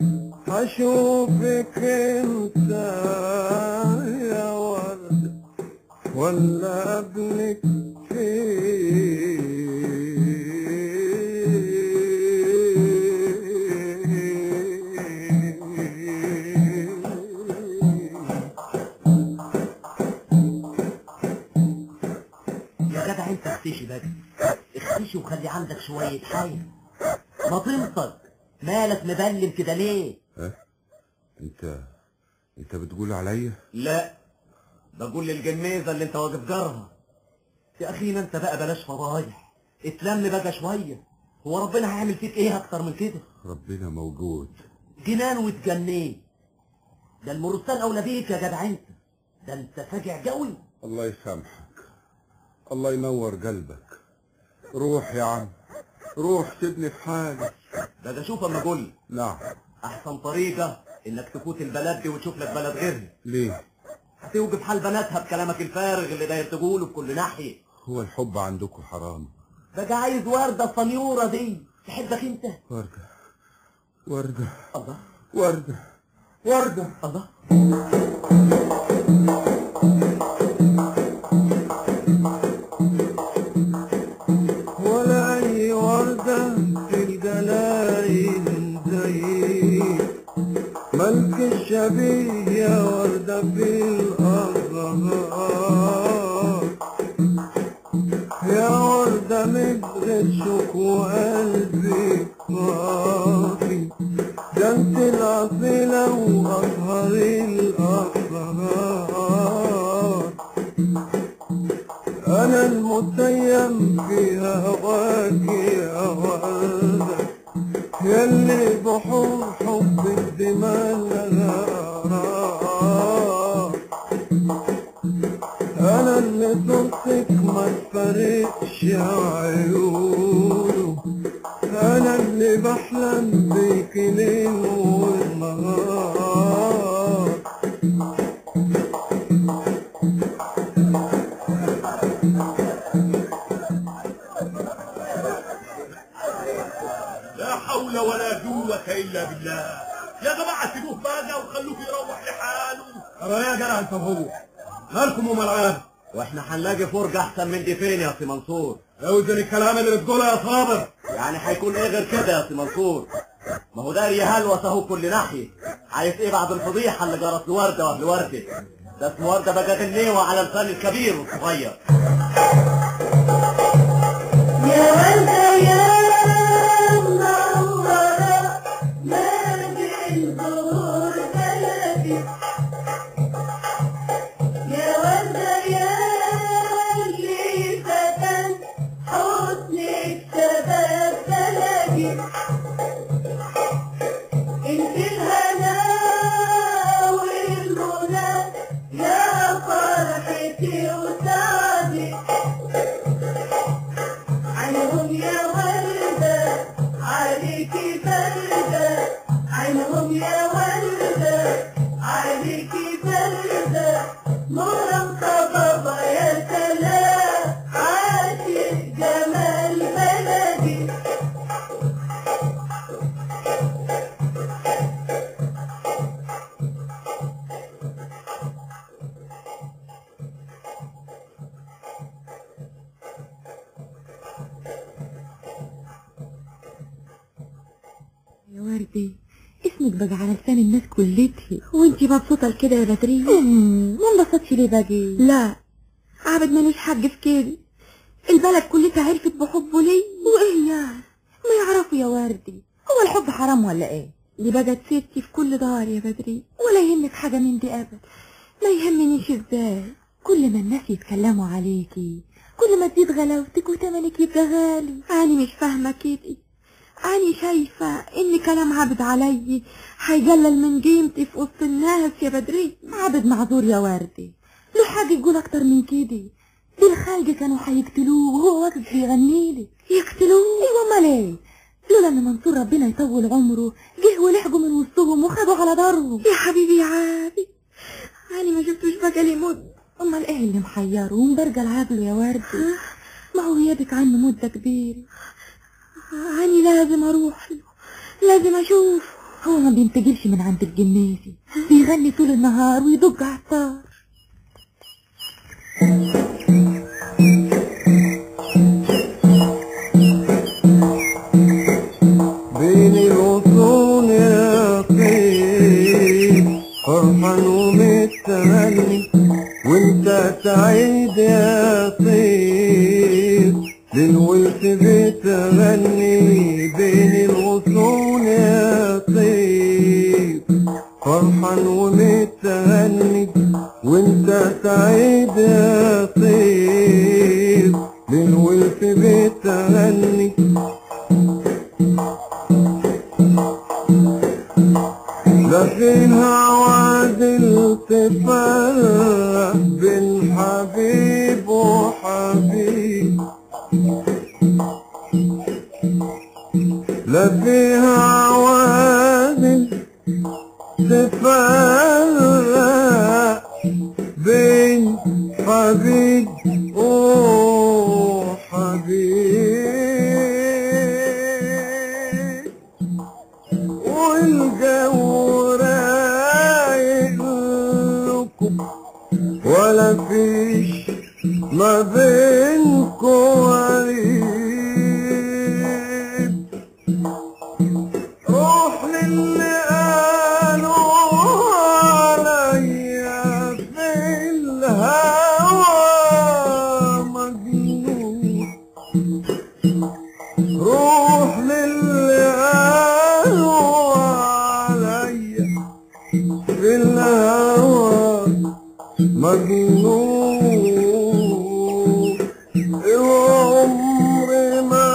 اشوفك امتى يا ورد ولا قبلك يا جدع انت اختشي بقى اختشي وخلي عندك شوية حياة ما تنطق مالك مبلم كده ليه انت انت بتقول عليا لا بقول للجميزة اللي انت واقف جارها يا اخينا انت بقى بلاش فضايح اتلم بقى شوية هو ربنا هيعمل فيك ايه اكتر من كده ربنا موجود جنان وتجنيه ده المرسال اولى بيك يا جدع انت ده انت فاجع قوي الله يسامحك الله ينور قلبك روح يا عم روح سيبني في حالي ده شوف اما اقول نعم احسن طريقة انك تفوت البلد دي وتشوف لك بلد غيرها ليه هتوقف حال بناتها بكلامك الفارغ اللي داير تقوله بكل ناحية هو الحب عندكم حرام بقى عايز وردة الصنيورة دي تحبك انت وردة وردة الله وردة وردة الله ولا أي وردة في الجلايل زي ملك الشبيه يا وردة في الأزهار يا وردة مثل شكو قلبي صافي ده انت الأصيلة وأطهر الأسرار أنا المتيم في هواك يا وردة يلي بحور حب الدماء لها آراء أنا اللي صوتك ما تفرقش عيونه أنا اللي بحلم بيك ليل ونهار لا حول ولا قوة إلا بالله يا جماعة سيبوه بقى وخلوه يروح لحاله ترى يا جدع انت هو مالكم وملعب واحنا هنلاقي فرجة احسن من دي فين يا سي منصور اوزن الكلام اللي بتقوله يا صابر يعني هيكون ايه غير كده يا سي منصور ما هو داري هلوس اهو كل ناحية عايز ايه بعد الفضيحة اللي جرت لوردة واهل وردة ده اسمه وردة بقى غنيوة على لسان الكبير والصغير يا وردة يا منورة ما بين ظهور بلدي يا وردة يا اللي فتن حسنك شباب بلدي انت الهنا والمنى يا فرحتي وسعدي عنهم يا بقى على لسان الناس كلتها وانتي مبسوطة لكده يا بدرية ما انبسطش ليه باجي لا عابد ملوش حق في كده البلد كلها عرفت بحبه لي وايه يعني ما يعرفوا يا وردي هو الحب حرام ولا ايه دي بقت سيرتي في كل دار يا بدري ولا يهمك حاجة من دي ابدا ما يهمنيش ازاي كل ما الناس يتكلموا عليكي كل ما تزيد غلاوتك وتمنك يبقى غالي أنا مش فاهمة كده أنا شايفة إن كلام عبد علي هيقلل من قيمتي في وسط الناس يا بدري عبد معذور يا وردي له حاجة يقول أكتر من كده دي الخالق كانوا هيقتلوه وهو واقف بيغنيلك يقتلوه ايوه امال ايه لولا ان منصور ربنا يطول عمره جه ولحقوا من وسطهم وخدوا على ضره يا حبيبي يا عابد أنا ما شفتوش بقى لي مد امال ايه اللي محيره ومبرجل عقله يا وردي ما هو غيابك عنه مدة كبيرة أنا لازم أروح له لازم أشوفه هو ما بينتجلش من عند الجنازي بيغني طول النهار ويدق على الطار بين الغصون يا طيب فرحان ومتهني وانت سعيد يا طيب للولد بتغني بين الغصون يا طيب فرحان ومتهني وانت سعيد يا طيب للولد بتغني لا فيها وعدل تفرق بين حبيب وحبيب لا فيها وعدل تفرق بين حبيب وحبيب والجو رايق لكم ولا فيش ما بينكم قريب روح للي قالوا عليا في الهوى مجنون روح للي قالوا عليا في الهوى مجنون العمر ما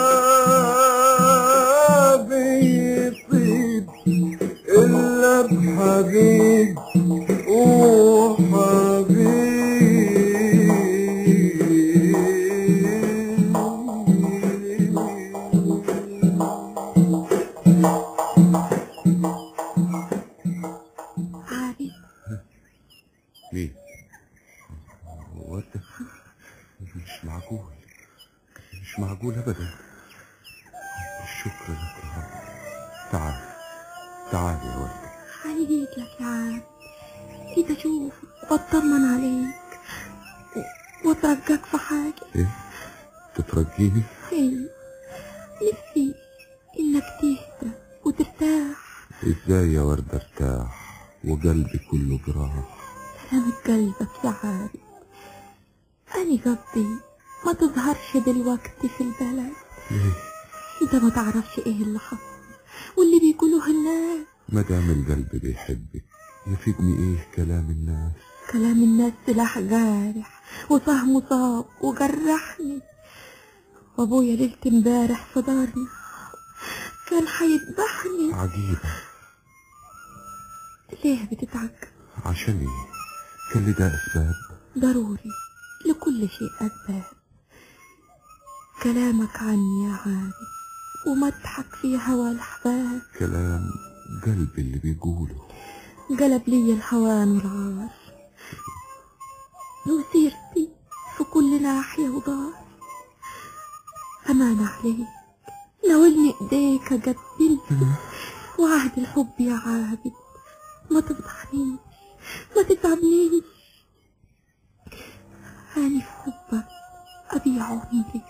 بيطيب إلا بحبيب وحبيب عابد مين هو انت مش معقول مش معقول ابدا الشكر لك يا رب تعال تعال يا ولد أنا جيت لك يا عابد جيت أشوفك وأطمن عليك و- وأترجاك في حاجة ايه تترجيني أيوة نفسي إنك تهدى وترتاح ازاي يا ورد ارتاح وقلبي كله جراح سلامة قلبك يا عابد أنا قصدي ما تظهرش دلوقتي في البلد ليه انت ما تعرفش ايه اللي حصل واللي بيقولوه الناس ما دام القلب بيحبك يفيدني ايه كلام الناس كلام الناس سلاح جارح وفهمه صاب وجرحني وابويا ليلة امبارح في دارنا كان هيذبحني عجيبة ليه بتتعجب عشان ايه كل ده اسباب ضروري لكل شيء أسباب كلامك عني يا عابد ومدحك في هوى الأحباب كلام قلبي اللي بيقوله قلب لي الهوان والعار وسيرتي في كل ناحية ودار أمان عليك ناولني إيديك أقبل وعهد الحب يا عابد ما تفضحنيش ما تتعبنيش أنا في حبك أبيع عمري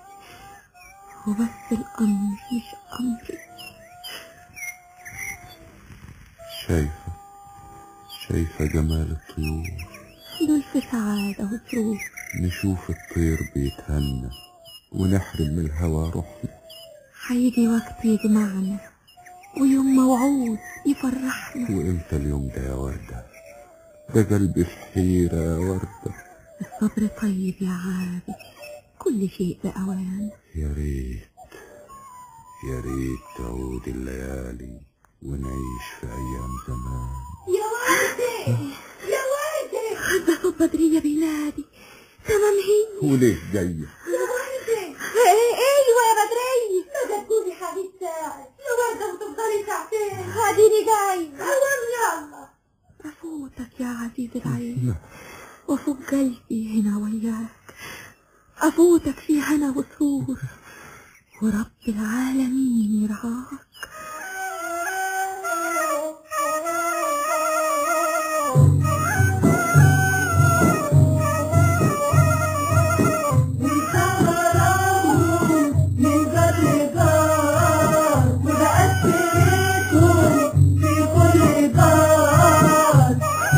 وبس الأمر مش أمري شايفة شايفة جمال الطيور دول في سعادة وسرور نشوف الطير بيتهنى ونحرم من الهوى روحنا هيجي وقت يجمعنا ويوم موعود يفرحنا وامتى اليوم ده يا وردة ده قلبي في حيرة يا وردة الصبر طيب يا عابد كل شيء بأوان يا ريت يا ريت تعود الليالي ونعيش في أيام زمان يا وردة يا وردة ده صوت بدرية بينادي تمام هي وليه جاية يا وردة ايوه يا بدرية ما تقولي حبيب ساعة يا وردة وتفضلي ساعتين اديني جاي قوم يلا أفوتك يا عزيز العين وفوق قلبي هنا وياك أفوتك في هنا وسرور ورب العالمين يرعاك من قبل دار وبقت سيرتهم في كل دار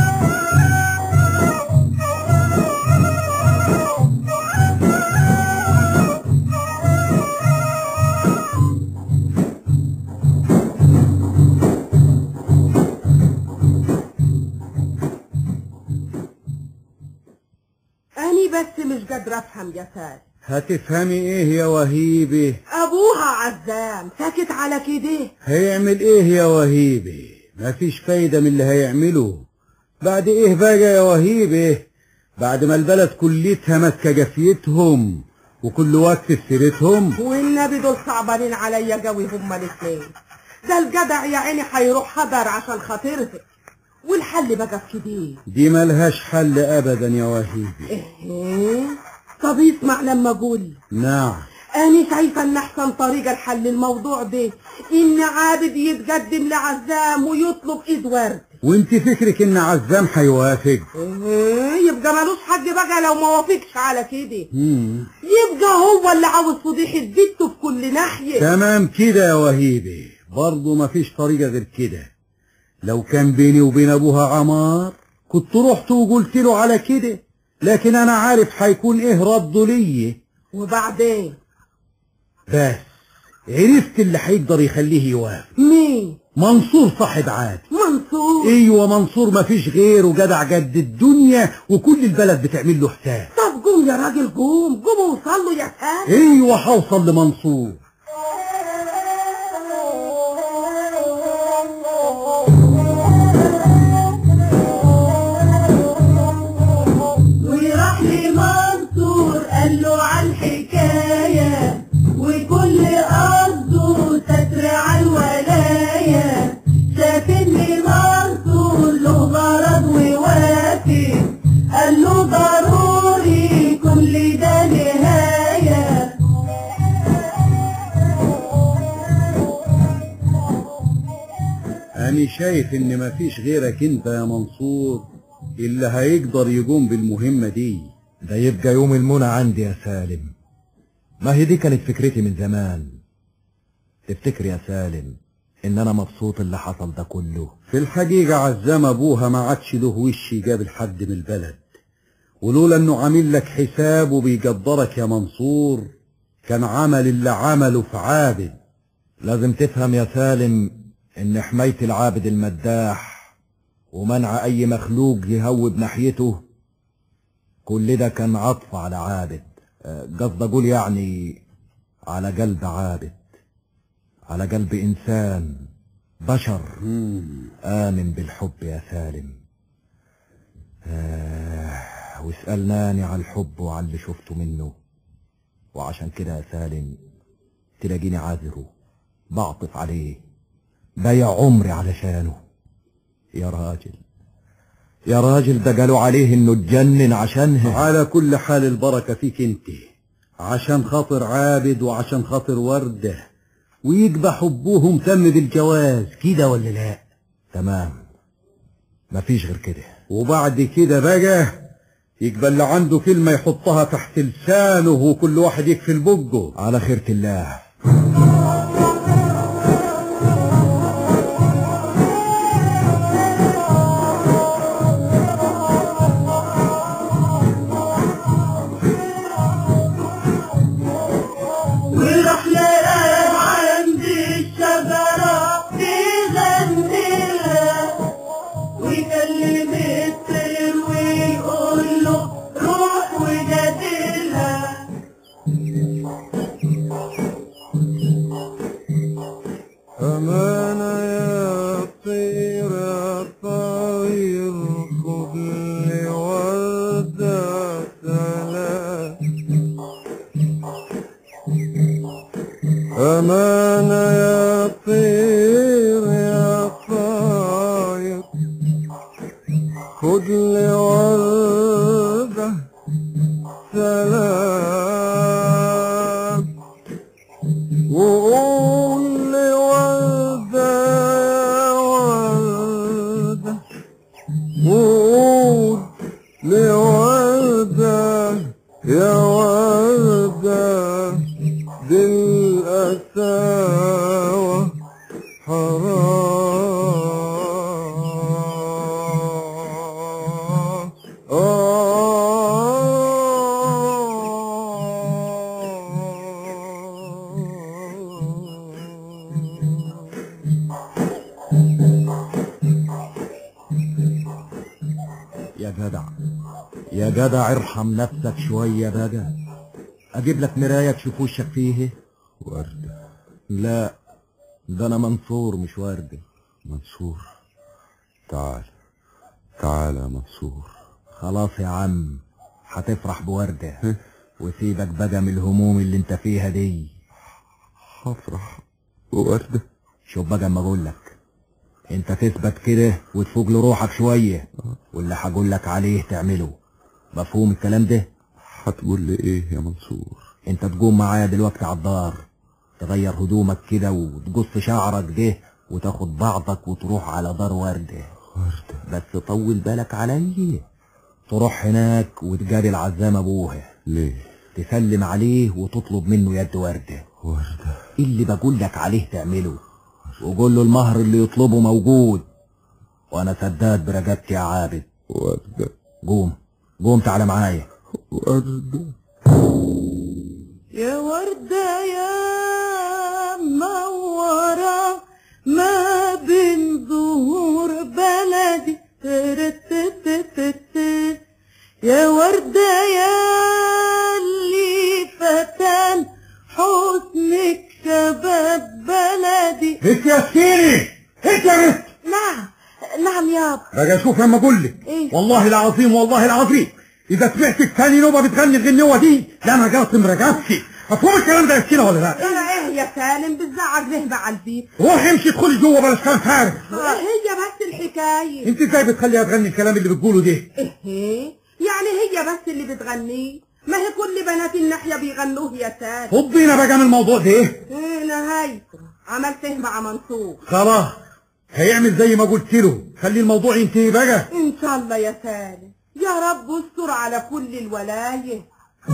أني بس مش قادرة أفهم يا ساد هتفهمي ايه يا وهيبه أبوها عزام ساكت على كده هيعمل ايه يا وهيبه مفيش فايدة من اللي هيعمله بعد ايه بقى يا وهيبه بعد ما البلد كلتها ماسكة جفيتهم وكل وقت في سيرتهم والنبي دول صعبانين عليا قوي هما الاتنين ده الجدع يا عيني هيروح حضر عشان خاطرها والحل بقى في كده دي ملهاش حل ابدا يا وهيبه ايه طب اسمع لما اقول نعم أنا شايفة إن أحسن طريقة لحل الموضوع ده إن عابد يتقدم لعزام ويطلب إيد ورد وانت فكرك ان عزام هيوافق إيه يبقى ملوش حد بقى لو ما وافقش على كده مم. يبقى هو اللي عاوز فضيحة بيته في كل ناحية تمام كده يا وهيبه برضه مفيش طريقة غير كده لو كان بيني وبين ابوها عمار كنت رحت وقلت له على كده لكن انا عارف هيكون ايه رده ليا وبعدين بس عرفت اللي هيقدر يخليه يوافق مين منصور صاحب عاد منصور ايوه منصور مفيش غيره جدع جد الدنيا وكل البلد بتعمل له حساب طب قوم يا راجل قوم قوم وصل له يا سام ايوه هوصل لمنصور وراح لمنصور قال له على الحكاية وكل قصده ستر على الولاية شاف ان منصور له غرض ووافق قال له ضروري كل ده نهاية أنا شايف إن مفيش غيرك أنت يا منصور اللي هيقدر يقوم بالمهمة دي ده يبقى يوم المنى عندي يا سالم ما هي دي كانت فكرتي من زمان تفتكر يا سالم ان انا مبسوط اللي حصل ده كله في الحقيقة عزام أبوها ما عادش له وش يقابل حد من البلد ولولا إنه عامل لك حساب وبيقدرك يا منصور كان عمل اللي عمله في عابد لازم تفهم يا سالم ان حماية العابد المداح ومنع اي مخلوق يهوب ناحيته كل ده كان عطف على عابد آه، قصد اقول يعني على قلب عابد على قلب انسان بشر امن بالحب يا سالم آه واسألناني على الحب وعلى اللي شفته منه وعشان كده يا سالم تلاقيني عاذره بعطف عليه بايع عمري علشانه يا راجل يا راجل ده قالوا عليه انه اتجنن عشانها على كل حال البركة فيك انت عشان خاطر عابد وعشان خاطر وردة ويجبى حبهم تم بالجواز كده ولا لا تمام مفيش غير كده وبعد كده بقى يقبل اللي عنده كلمة يحطها تحت لسانه وكل واحد يكفي بقه على خيرة الله أمانة يا طير يا طاير خد لي وردة سلام وقول لي وردة يا وردة وقول لي وردة يا وردة دي الأساوة حرام يا جدع يا جدع ارحم نفسك شوية بقى اجيب لك مراية تشوف وشك فيه وردة لا ده انا منصور مش وردة منصور تعال تعال يا منصور خلاص يا عم هتفرح بوردة وسيبك بقى من الهموم اللي انت فيها دي هفرح وردة شوف بقى اما اقول لك انت تثبت كده وتفوق لروحك شوية واللي هقول لك عليه تعمله مفهوم الكلام ده هتقول لي ايه يا منصور انت تقوم معايا دلوقتي على الدار تغير هدومك كده وتقص شعرك ده وتاخد بعضك وتروح على دار وردة وردة بس طول بالك عليا تروح هناك وتقابل عزام ابوها ليه تسلم عليه وتطلب منه يد وردة وردة اللي بقول لك عليه تعمله وقول له المهر اللي يطلبه موجود وانا سداد برقبتي يا عابد وردة قوم قوم تعالى معايا وردة يا وردة يا منورة ما بين ظهور بلدي ترتتتت. يا وردة يا اللي فتن حسنك شباب بلدي هيك يا سيري هيك يا بنت نعم نعم يابا بقى شوف لما اقول لك إيه؟ والله العظيم والله العظيم اذا سمعتك تاني نوبه بتغني الغنوه دي لا انا قاطم رقبتي مفهوم الكلام ده يا سكينه ولا لا؟ انا ايه يا سالم بتزعج ليه مع البيت روحي امشي ادخلي جوه بلاش كلام فارغ هي بس الحكاية انت ازاي بتخليها تغني الكلام اللي بتقوله ده؟ ايه يعني هي بس اللي بتغنيه ما هي كل بنات الناحية بيغنوه يا سالم فضينا بقى من الموضوع ده ايه نهايته عملت ايه مع منصور خلاص هيعمل زي ما قلت له خلي الموضوع ينتهي بقى ان شاء الله يا سالم يا رب استر على كل الولايه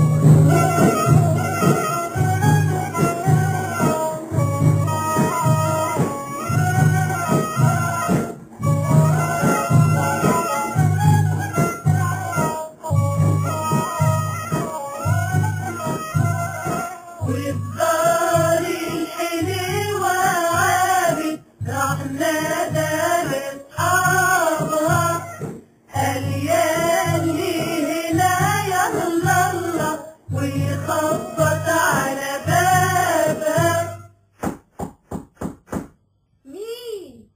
والدار الحلوة عابد راح نادى لأصحابها قال يا اللي هنا يلا الله ويخبط على بابها مين؟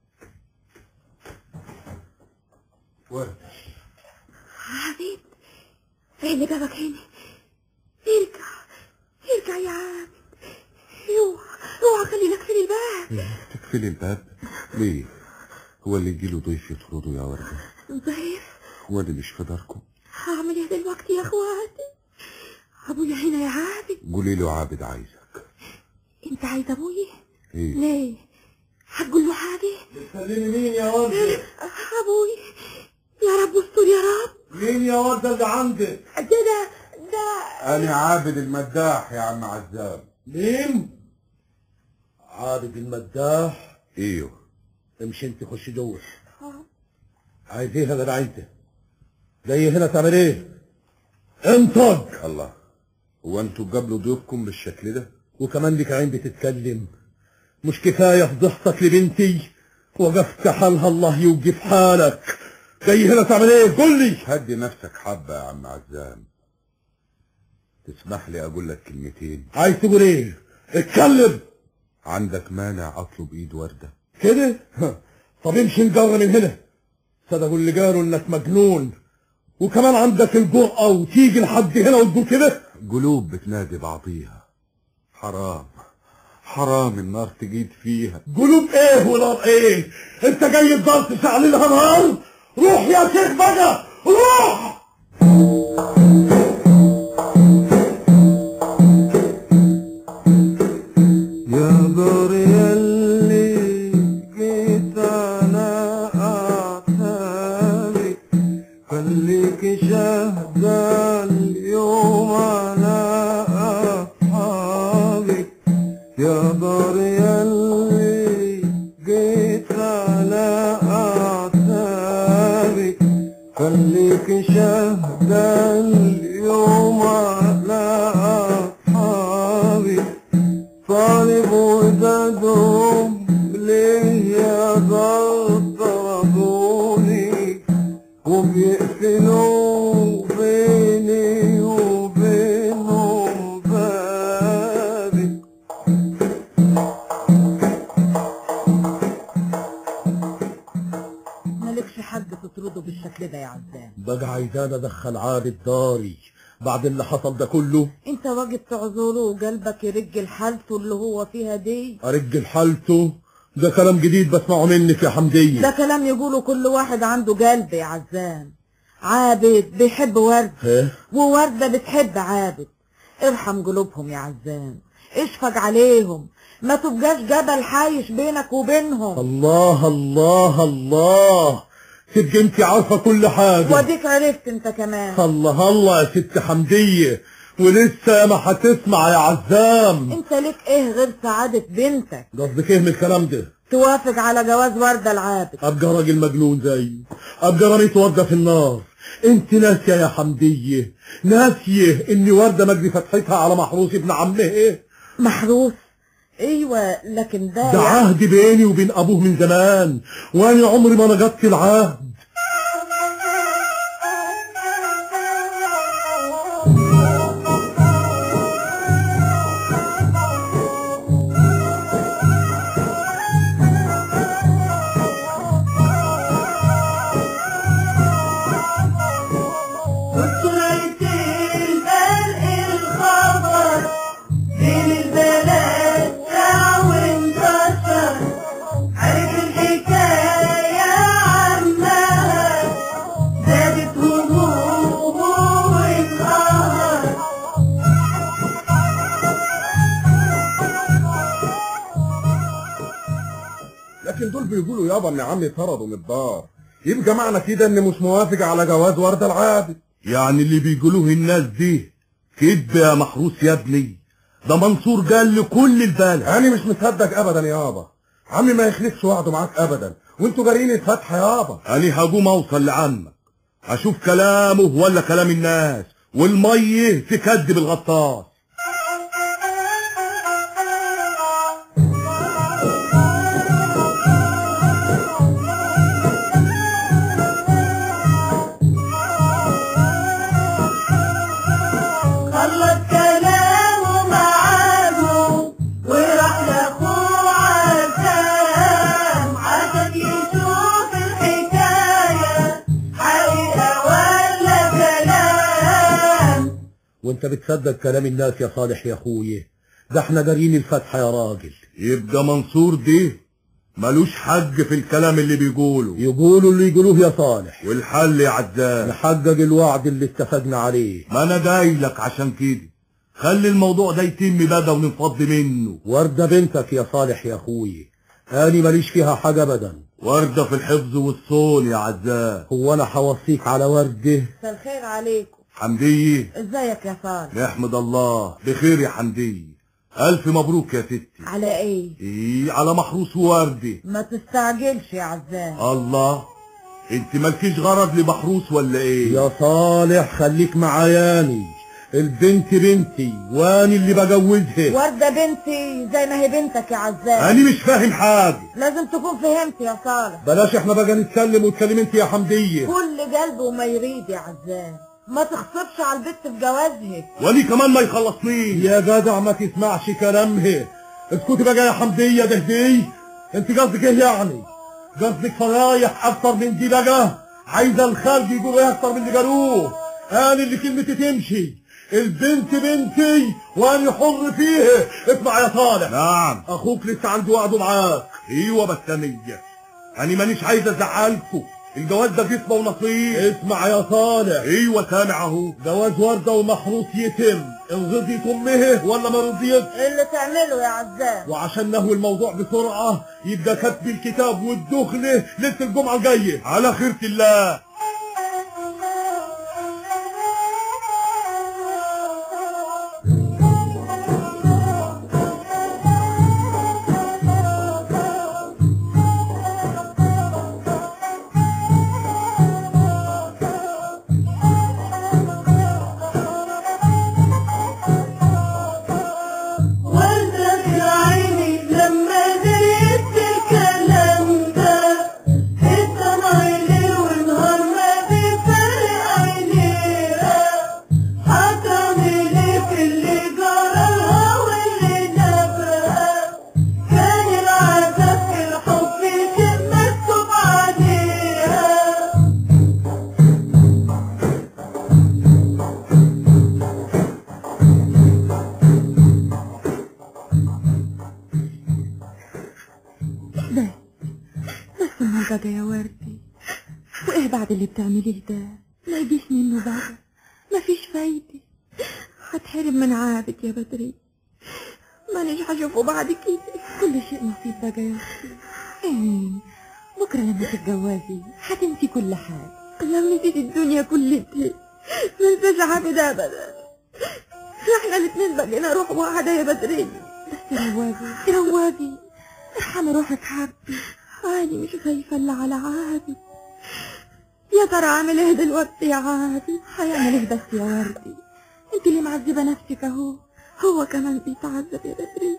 وردة عابد ايه اللي جابك هنا ارجع ارجع يا عابد اوعى اوعى خلي لك في الباب تقفلي الباب ليه هو اللي يجيله ضيف يطرده يا وردة ضيف هو اللي مش في داركم هعمل ايه دلوقتي يا اخواتي ابويا هنا يا عابد قولي له عابد عايزك انت عايز ابويا ايه ليه هتقول له حاجه تكلمي مين يا وردة؟ ابوي يا رب استر يا رب مين يا وردة اللي عندك؟ ده ده ده انا عابد المداح يا عم عزام مين؟ عابد المداح ايوه امشي انت خش جوه عايز ايه يا جدع انت؟ جاي هنا تعمل ايه؟ انطق الله هو انتوا قبلوا ضيوفكم بالشكل ده وكمان لك عين بتتكلم مش كفاية فضحتك لبنتي وقفت حالها الله يوقف حالك جاي هنا تعمل ايه قول لي هدي نفسك حبة يا عم عزام تسمح لي اقول لك كلمتين عايز تقول ايه اتكلم عندك مانع اطلب ايد وردة كده طب امشي نجر من هنا صدقوا اللي قالوا انك مجنون وكمان عندك الجرأة وتيجي لحد هنا وتقول كده قلوب بتنادي بعضيها حرام حرام النار تجيد فيها قلوب ايه ونار ايه انت جاي الدار تشعللها نار روح يا شيخ بقى روح يا دار يلي جيت انا اعتابك خليك شهداء اليوم على اصحابك يا دار يلي جيت على اعتابك خليك شهداء اليوم على اصحابك طالب ودادهم ليه يا دار ضربوني وبيقفلوا بيني وبينهم بابي مالكش حد تطرده بالشكل ده يا عزام بقى عايزان ادخل عادة داري بعد اللي حصل ده كله انت واجب تعذره وقلبك يرجل حالته اللي هو فيها دي ارجل حالته ده كلام جديد بسمعه منك يا حمدية ده كلام يقوله كل واحد عنده قلب يا عزام عابد بيحب ورد ها ووردة بتحب عابد ارحم قلوبهم يا عزام اشفق عليهم ما تبقاش جبل حايش بينك وبينهم الله الله الله تبقى انت عارفة كل حاجة واديك عرفت انت كمان الله الله يا ست حمدية ولسه ما هتسمع يا عزام انت ليك ايه غير سعادة بنتك قصدك ايه من الكلام ده توافق على جواز وردة العابد ابقى راجل مجنون زيه ابقى رميت وردة في النار انت ناسية يا حمدية ناسية ان وردة مجدي فتحتها على محروس ابن عمه ايه محروس ايوه لكن ده ده يعني- عهد بيني وبين ابوه من زمان وانا عمري ما نقضت العهد وسرعة البرق الخبر بين البلد ساعة وانتشر عرف الحكاية عمها زادت همومه وانقهر لكن دول بيقولوا يابا ان عمي طردوا من الدار يبقى معنى كده ان مش موافق على جواز وردة العابد يعني اللي بيقولوه الناس دي كذب يا محروس يا ابني ده منصور قال لكل البلد انا مش مصدق ابدا يابا عمي ما يخلفش وعده معاك ابدا وانتوا جارين الفتحة يابا انا هقوم اوصل لعمك اشوف كلامه ولا كلام الناس والميه تكذب الغطاس خلص كلامه معاهم وراح لاخوه عزام عشان يشوف الحكاية حقيقة ولا كلام وانت بتصدق كلام الناس يا صالح يا اخويا ده احنا جارين الفتحة يا راجل يبقى منصور دي ملوش حق في الكلام اللي بيقوله يقولوا اللي يقولوه يا صالح والحل يا عزام نحقق الوعد اللي اتفقنا عليه ما انا جايلك عشان كده خلي الموضوع ده يتم بقى وننفض منه وردة بنتك يا صالح يا اخويا اني ماليش فيها حاجة ابدا وردة في الحفظ والصون يا عزام هو انا هوصيك على وردة مساء الخير عليكم حمدية ازيك يا صالح نحمد الله بخير يا حمدية ألف مبروك يا ستي على ايه إيه على محروس وردة ما تستعجلش يا عزام الله انت مالكيش غرض لمحروس ولا ايه يا صالح خليك معاياني البنت بنتي واني اللي بجوزها وردة بنتي زي ما هي بنتك يا عزام انا مش فاهم حاجة لازم تكون فهمت يا صالح بلاش احنا بقى نتكلم وتكلم انت يا حمدية كل قلب وما يريد يا عزام ما تخسرش على البت في جوازها واني كمان ما يخلصنيش يا جدع ما تسمعش كلامها اسكتي بقى يا حمدية ده دي انت قصدك ايه يعني قصدك فرايح اكتر من دي بقى عايزه الخلق يقولوا ايه اكتر من اللي قالوه انا اللي كلمتي تمشي البنت بنتي وانا حر فيها اسمع يا صالح نعم اخوك لسه عنده وعده معاك ايوه بسامية انا مانيش عايز ازعلكوا الجواز ده جسمه ونصيب اسمع يا صالح ايوه سامع اهو جواز وردة ومحروس يتم ان رضيت امه ولا ما رضيت اللي تعمله يا عزام وعشان نهوي الموضوع بسرعة يبقى كتب الكتاب والدخلة ليلة الجمعة الجاية على خيرة الله وردة يا عيني لما دريت الكلام ده الدمع ليل ونهار ما بيفرق عينيها هتعمل ايه في اللي جرالها واللي نبها كان العذاب في الحب شيء مكتوب عليها ده بس المنطقة يا وردي وايه بعد اللي بتعمليه ده ما يجيش منه بقى مفيش فايدة هتحرم من عابد يا بدري مانيش هشوفه بعد كده كل شيء نصيب بقى يا اختي ايه بكرة لما تتجوزي هتنسي كل حاجة لو نسيت الدنيا كلها ما انساش عابد ابدا احنا الاتنين بقينا روح واحدة يا بدري بس رواقي رواقي ارحمي روحك حبي أنا مش خايفة إلا على عابد يا ترى عامل ايه دلوقتي يا عابد هيعمل ايه بس يا وردي انت اللي معذبة نفسك اهو هو كمان بيتعذب يا بدري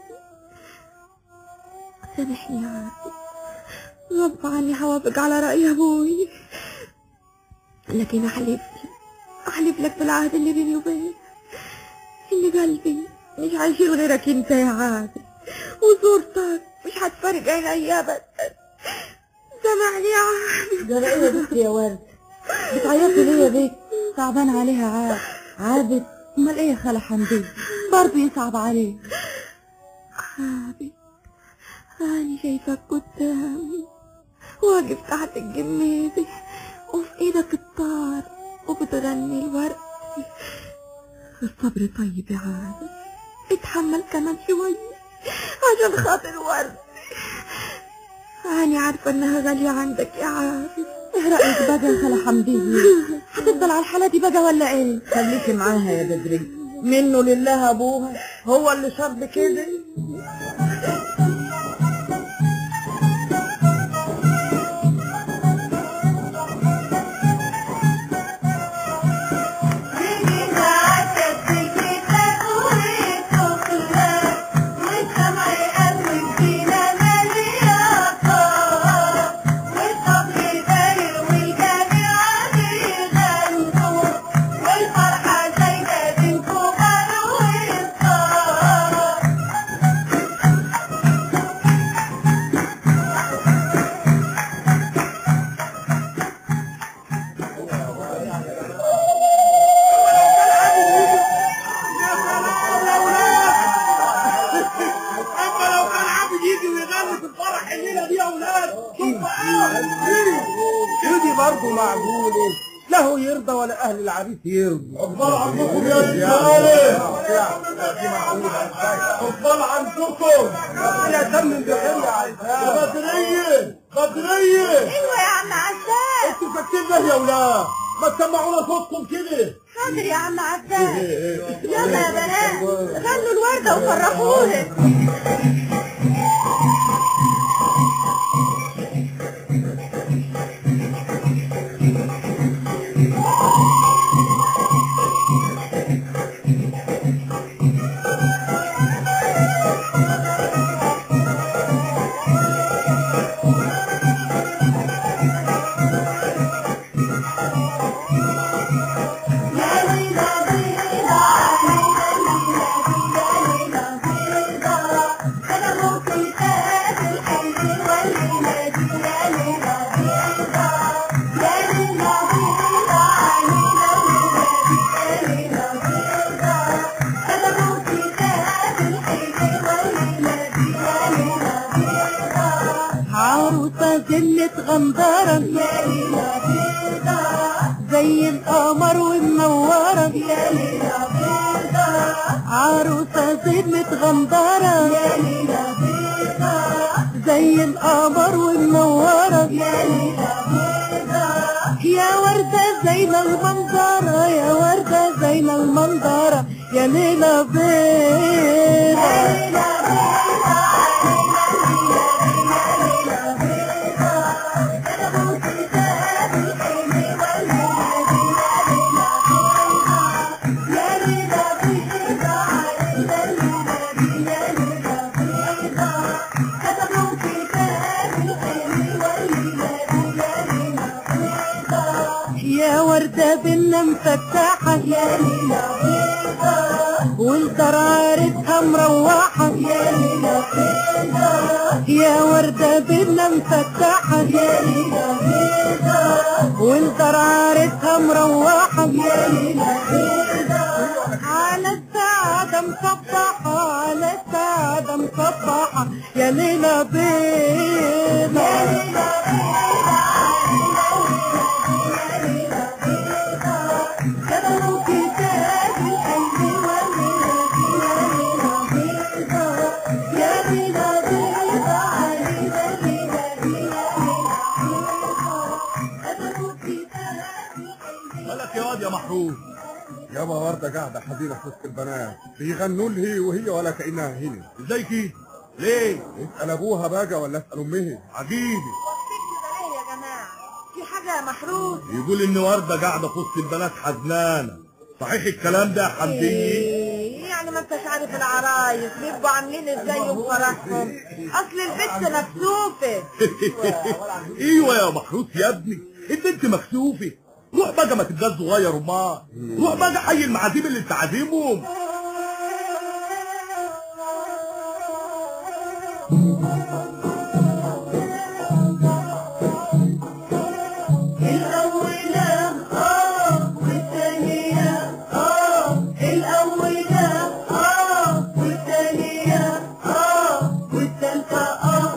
سامحني يا عابد غصب عني هوافق على رأي ابوي لكن احلف لك احلف لك بالعهد اللي بيني وبينك ان قلبي مش هيشيل غيرك انت يا عابد وصورتك مش هتفرق عيني ابدا سامحني يا عابد ده ايه يا بنت يا ورد بتعيطي ليه يا بنت صعبان عليها عاد عابد امال ايه يا خالة حمدي برضه يصعب عليه عابد أنا شايفك قدامي واقف تحت الجميزة وفي ايدك الطار وبتغني الورد الصبر طيب يا عابد اتحمل كمان شوية عشان خاطر ورد أنا عارفة إنها غالية عندك يا عابد ايه رأيك بقى يا خالة حمدي هتفضل على الحالة دي بقى ولا ايه خليكي معاها يا بدري منه لله ابوها هو اللي شرب كده والفرحة زايدة بين كبر وصغار اما لو كان عابد يجي ويغني في الفرح الليله دي يا اولاد دي برضه معقولة له يرضى ولا أهل العريس يرضوا اخبار عنكم يا رجاله اخبار عنكم يا تمم بخير يا يا عزام بدرية بدرية ايوه يا عم عزام انتوا ساكتين ليه يا ولاد ما تسمعونا صوتكم كده حاضر يا عم عزام يلا يا بنات غنوا الوردة وفرحوها يا متغندرة زي القمر ومنورة عروسة زيد متغندرة زي القمر ومنورة يا وردة زين المنظرة يا وردة زين المنظرة يا ليلى بيضة يا وردة بنا مفتحة يا ليلى بيضة والدار عارفها مروحة يا ليلى بيضة يا وردة بنا مفتحة يا ليلى بيضة والدار عارفها مروحة يا ليلى بيضة على السعادة مصبحة على السعادة مصبحة يا ليلى بيضة يا ليلى كتبوا كتاب الحلم والميلاد يا ليلى بيضة علينا ليلى ليلى كتبوا كتاب مالك يا واد يا محروس يابا وردة قاعدة حزينة في وسط البنات بيغنوا لها وهي ولا كأنها هنا ازاي كده ليه اسأل أبوها بقى ولا اسأل أمها عجيبي يا جماعة في حاجة يا محروس يقول ان ورده قاعده في وسط البنات حزنانه صحيح الكلام ده يا حمدية إيه، يعني ما انتش عارف العرايس بيبقوا عاملين ازاي وفرحهم اصل البت مكسوفة ايوه يا محروس يا ابني البنت مكسوفه روح بقى ما تبقاش صغير امال روح بقى حي المعازيم اللي انت عازمهم الأولى اه والثانية اه الأولى اه والثانية اه والثالثة اه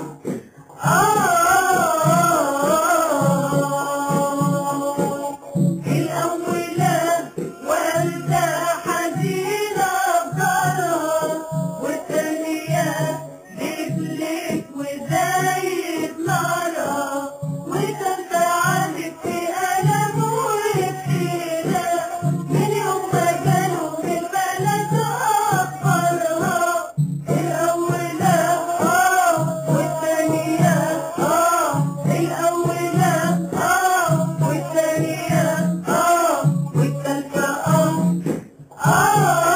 اه الأولى وردة حزينة بضرها والثانية دبلت وزايد نارها وتالتة عادت في ألم وبحيرة من يوم ما جالوا من البلد أخبرها الأولى آه والثانية آه الأولى آه والثانية آه والثالثة آه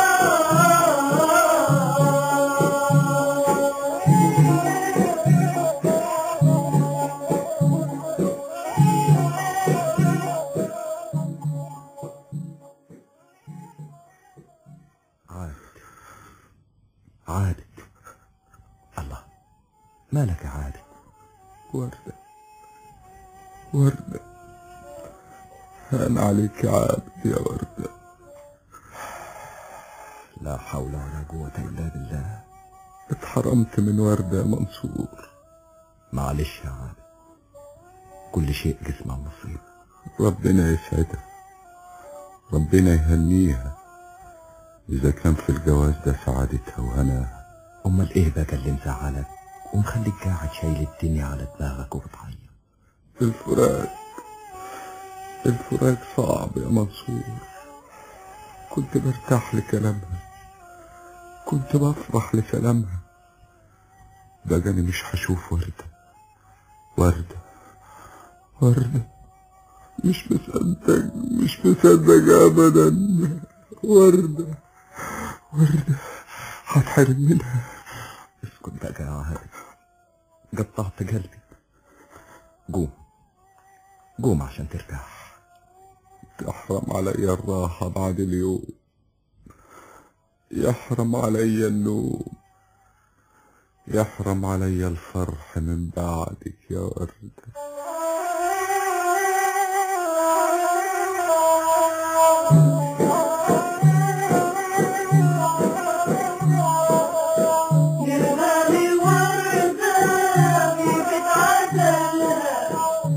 عادت عادت الله مالك يا عادل وردة وردة هان عليك يا عابد يا وردة لا حول ولا قوة إلا بالله اتحرمت من وردة يا منصور معلش يا عادل كل شيء جسمه نصيب ربنا يسعدها ربنا يهنيها إذا كان في الجواز ده سعادتها وهناها أمال إيه بقى اللي مزعلك ومخليك قاعد شايل الدنيا على دماغك وبتعيط الفراق الفراق صعب يا منصور كنت برتاح لكلامها كنت بفرح لسلامها بقى أنا مش هشوف وردة وردة وردة مش مصدق مش مصدق أبدا وردة وردة هتحرم منها اسكت بقى يا عادل قطعت قلبي قوم قوم عشان ترتاح يحرم علي الراحة بعد اليوم يحرم علي النوم يحرم علي الفرح من بعدك يا وردة جربالي وردة في بيت عسل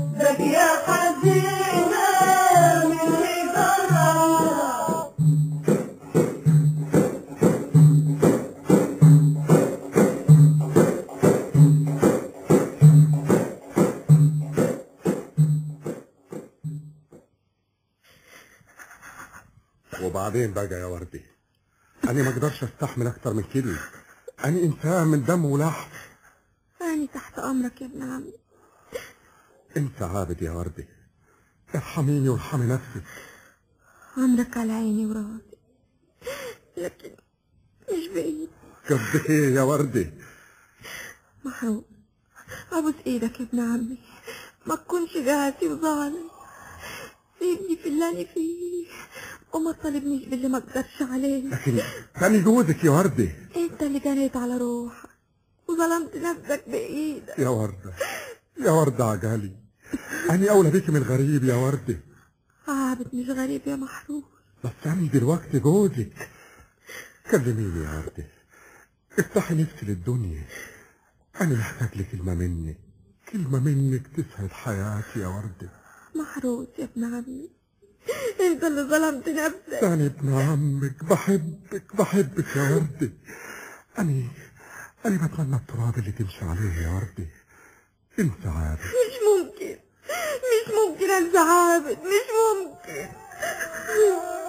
وبعدين بقى يا وردي انا ما اقدرش استحمل اكتر من كده انا انسان من دم ولحم أنا تحت أمرك يا ابن عمي انت عابد يا وردي ارحميني وارحمي نفسك أمرك على عيني وراسي لكن مش بعيد قصدك ايه يا وردي محروم أبوس إيدك يا ابن عمي ما تكونش قاسي وظالم سيبني في اللي أنا فيه وما تطالبنيش باللي ما أقدرش عليه لكن تاني جوزك يا وردي أنت اللي جنيت على روحك وظلمت نفسك بإيدك يا وردة يا وردة عجالي أنا أولى بيك من الغريب يا وردة عابد مش غريب يا محروم بس أنا دلوقتي جوزك كلميني يا وردة افتحي نفسي للدنيا أنا محتاج لكلمة منك كلمة منك تسعد حياتي يا وردة محروس يا ابن عمي انت اللي ظلمت نفسك أنا ابن عمك بحبك بحبك يا وردة أنا أنا بتمنى التراب اللي تمشي عليه يا وردة انت عارف مش ممكن مش ممكن انسى عابد مش ممكن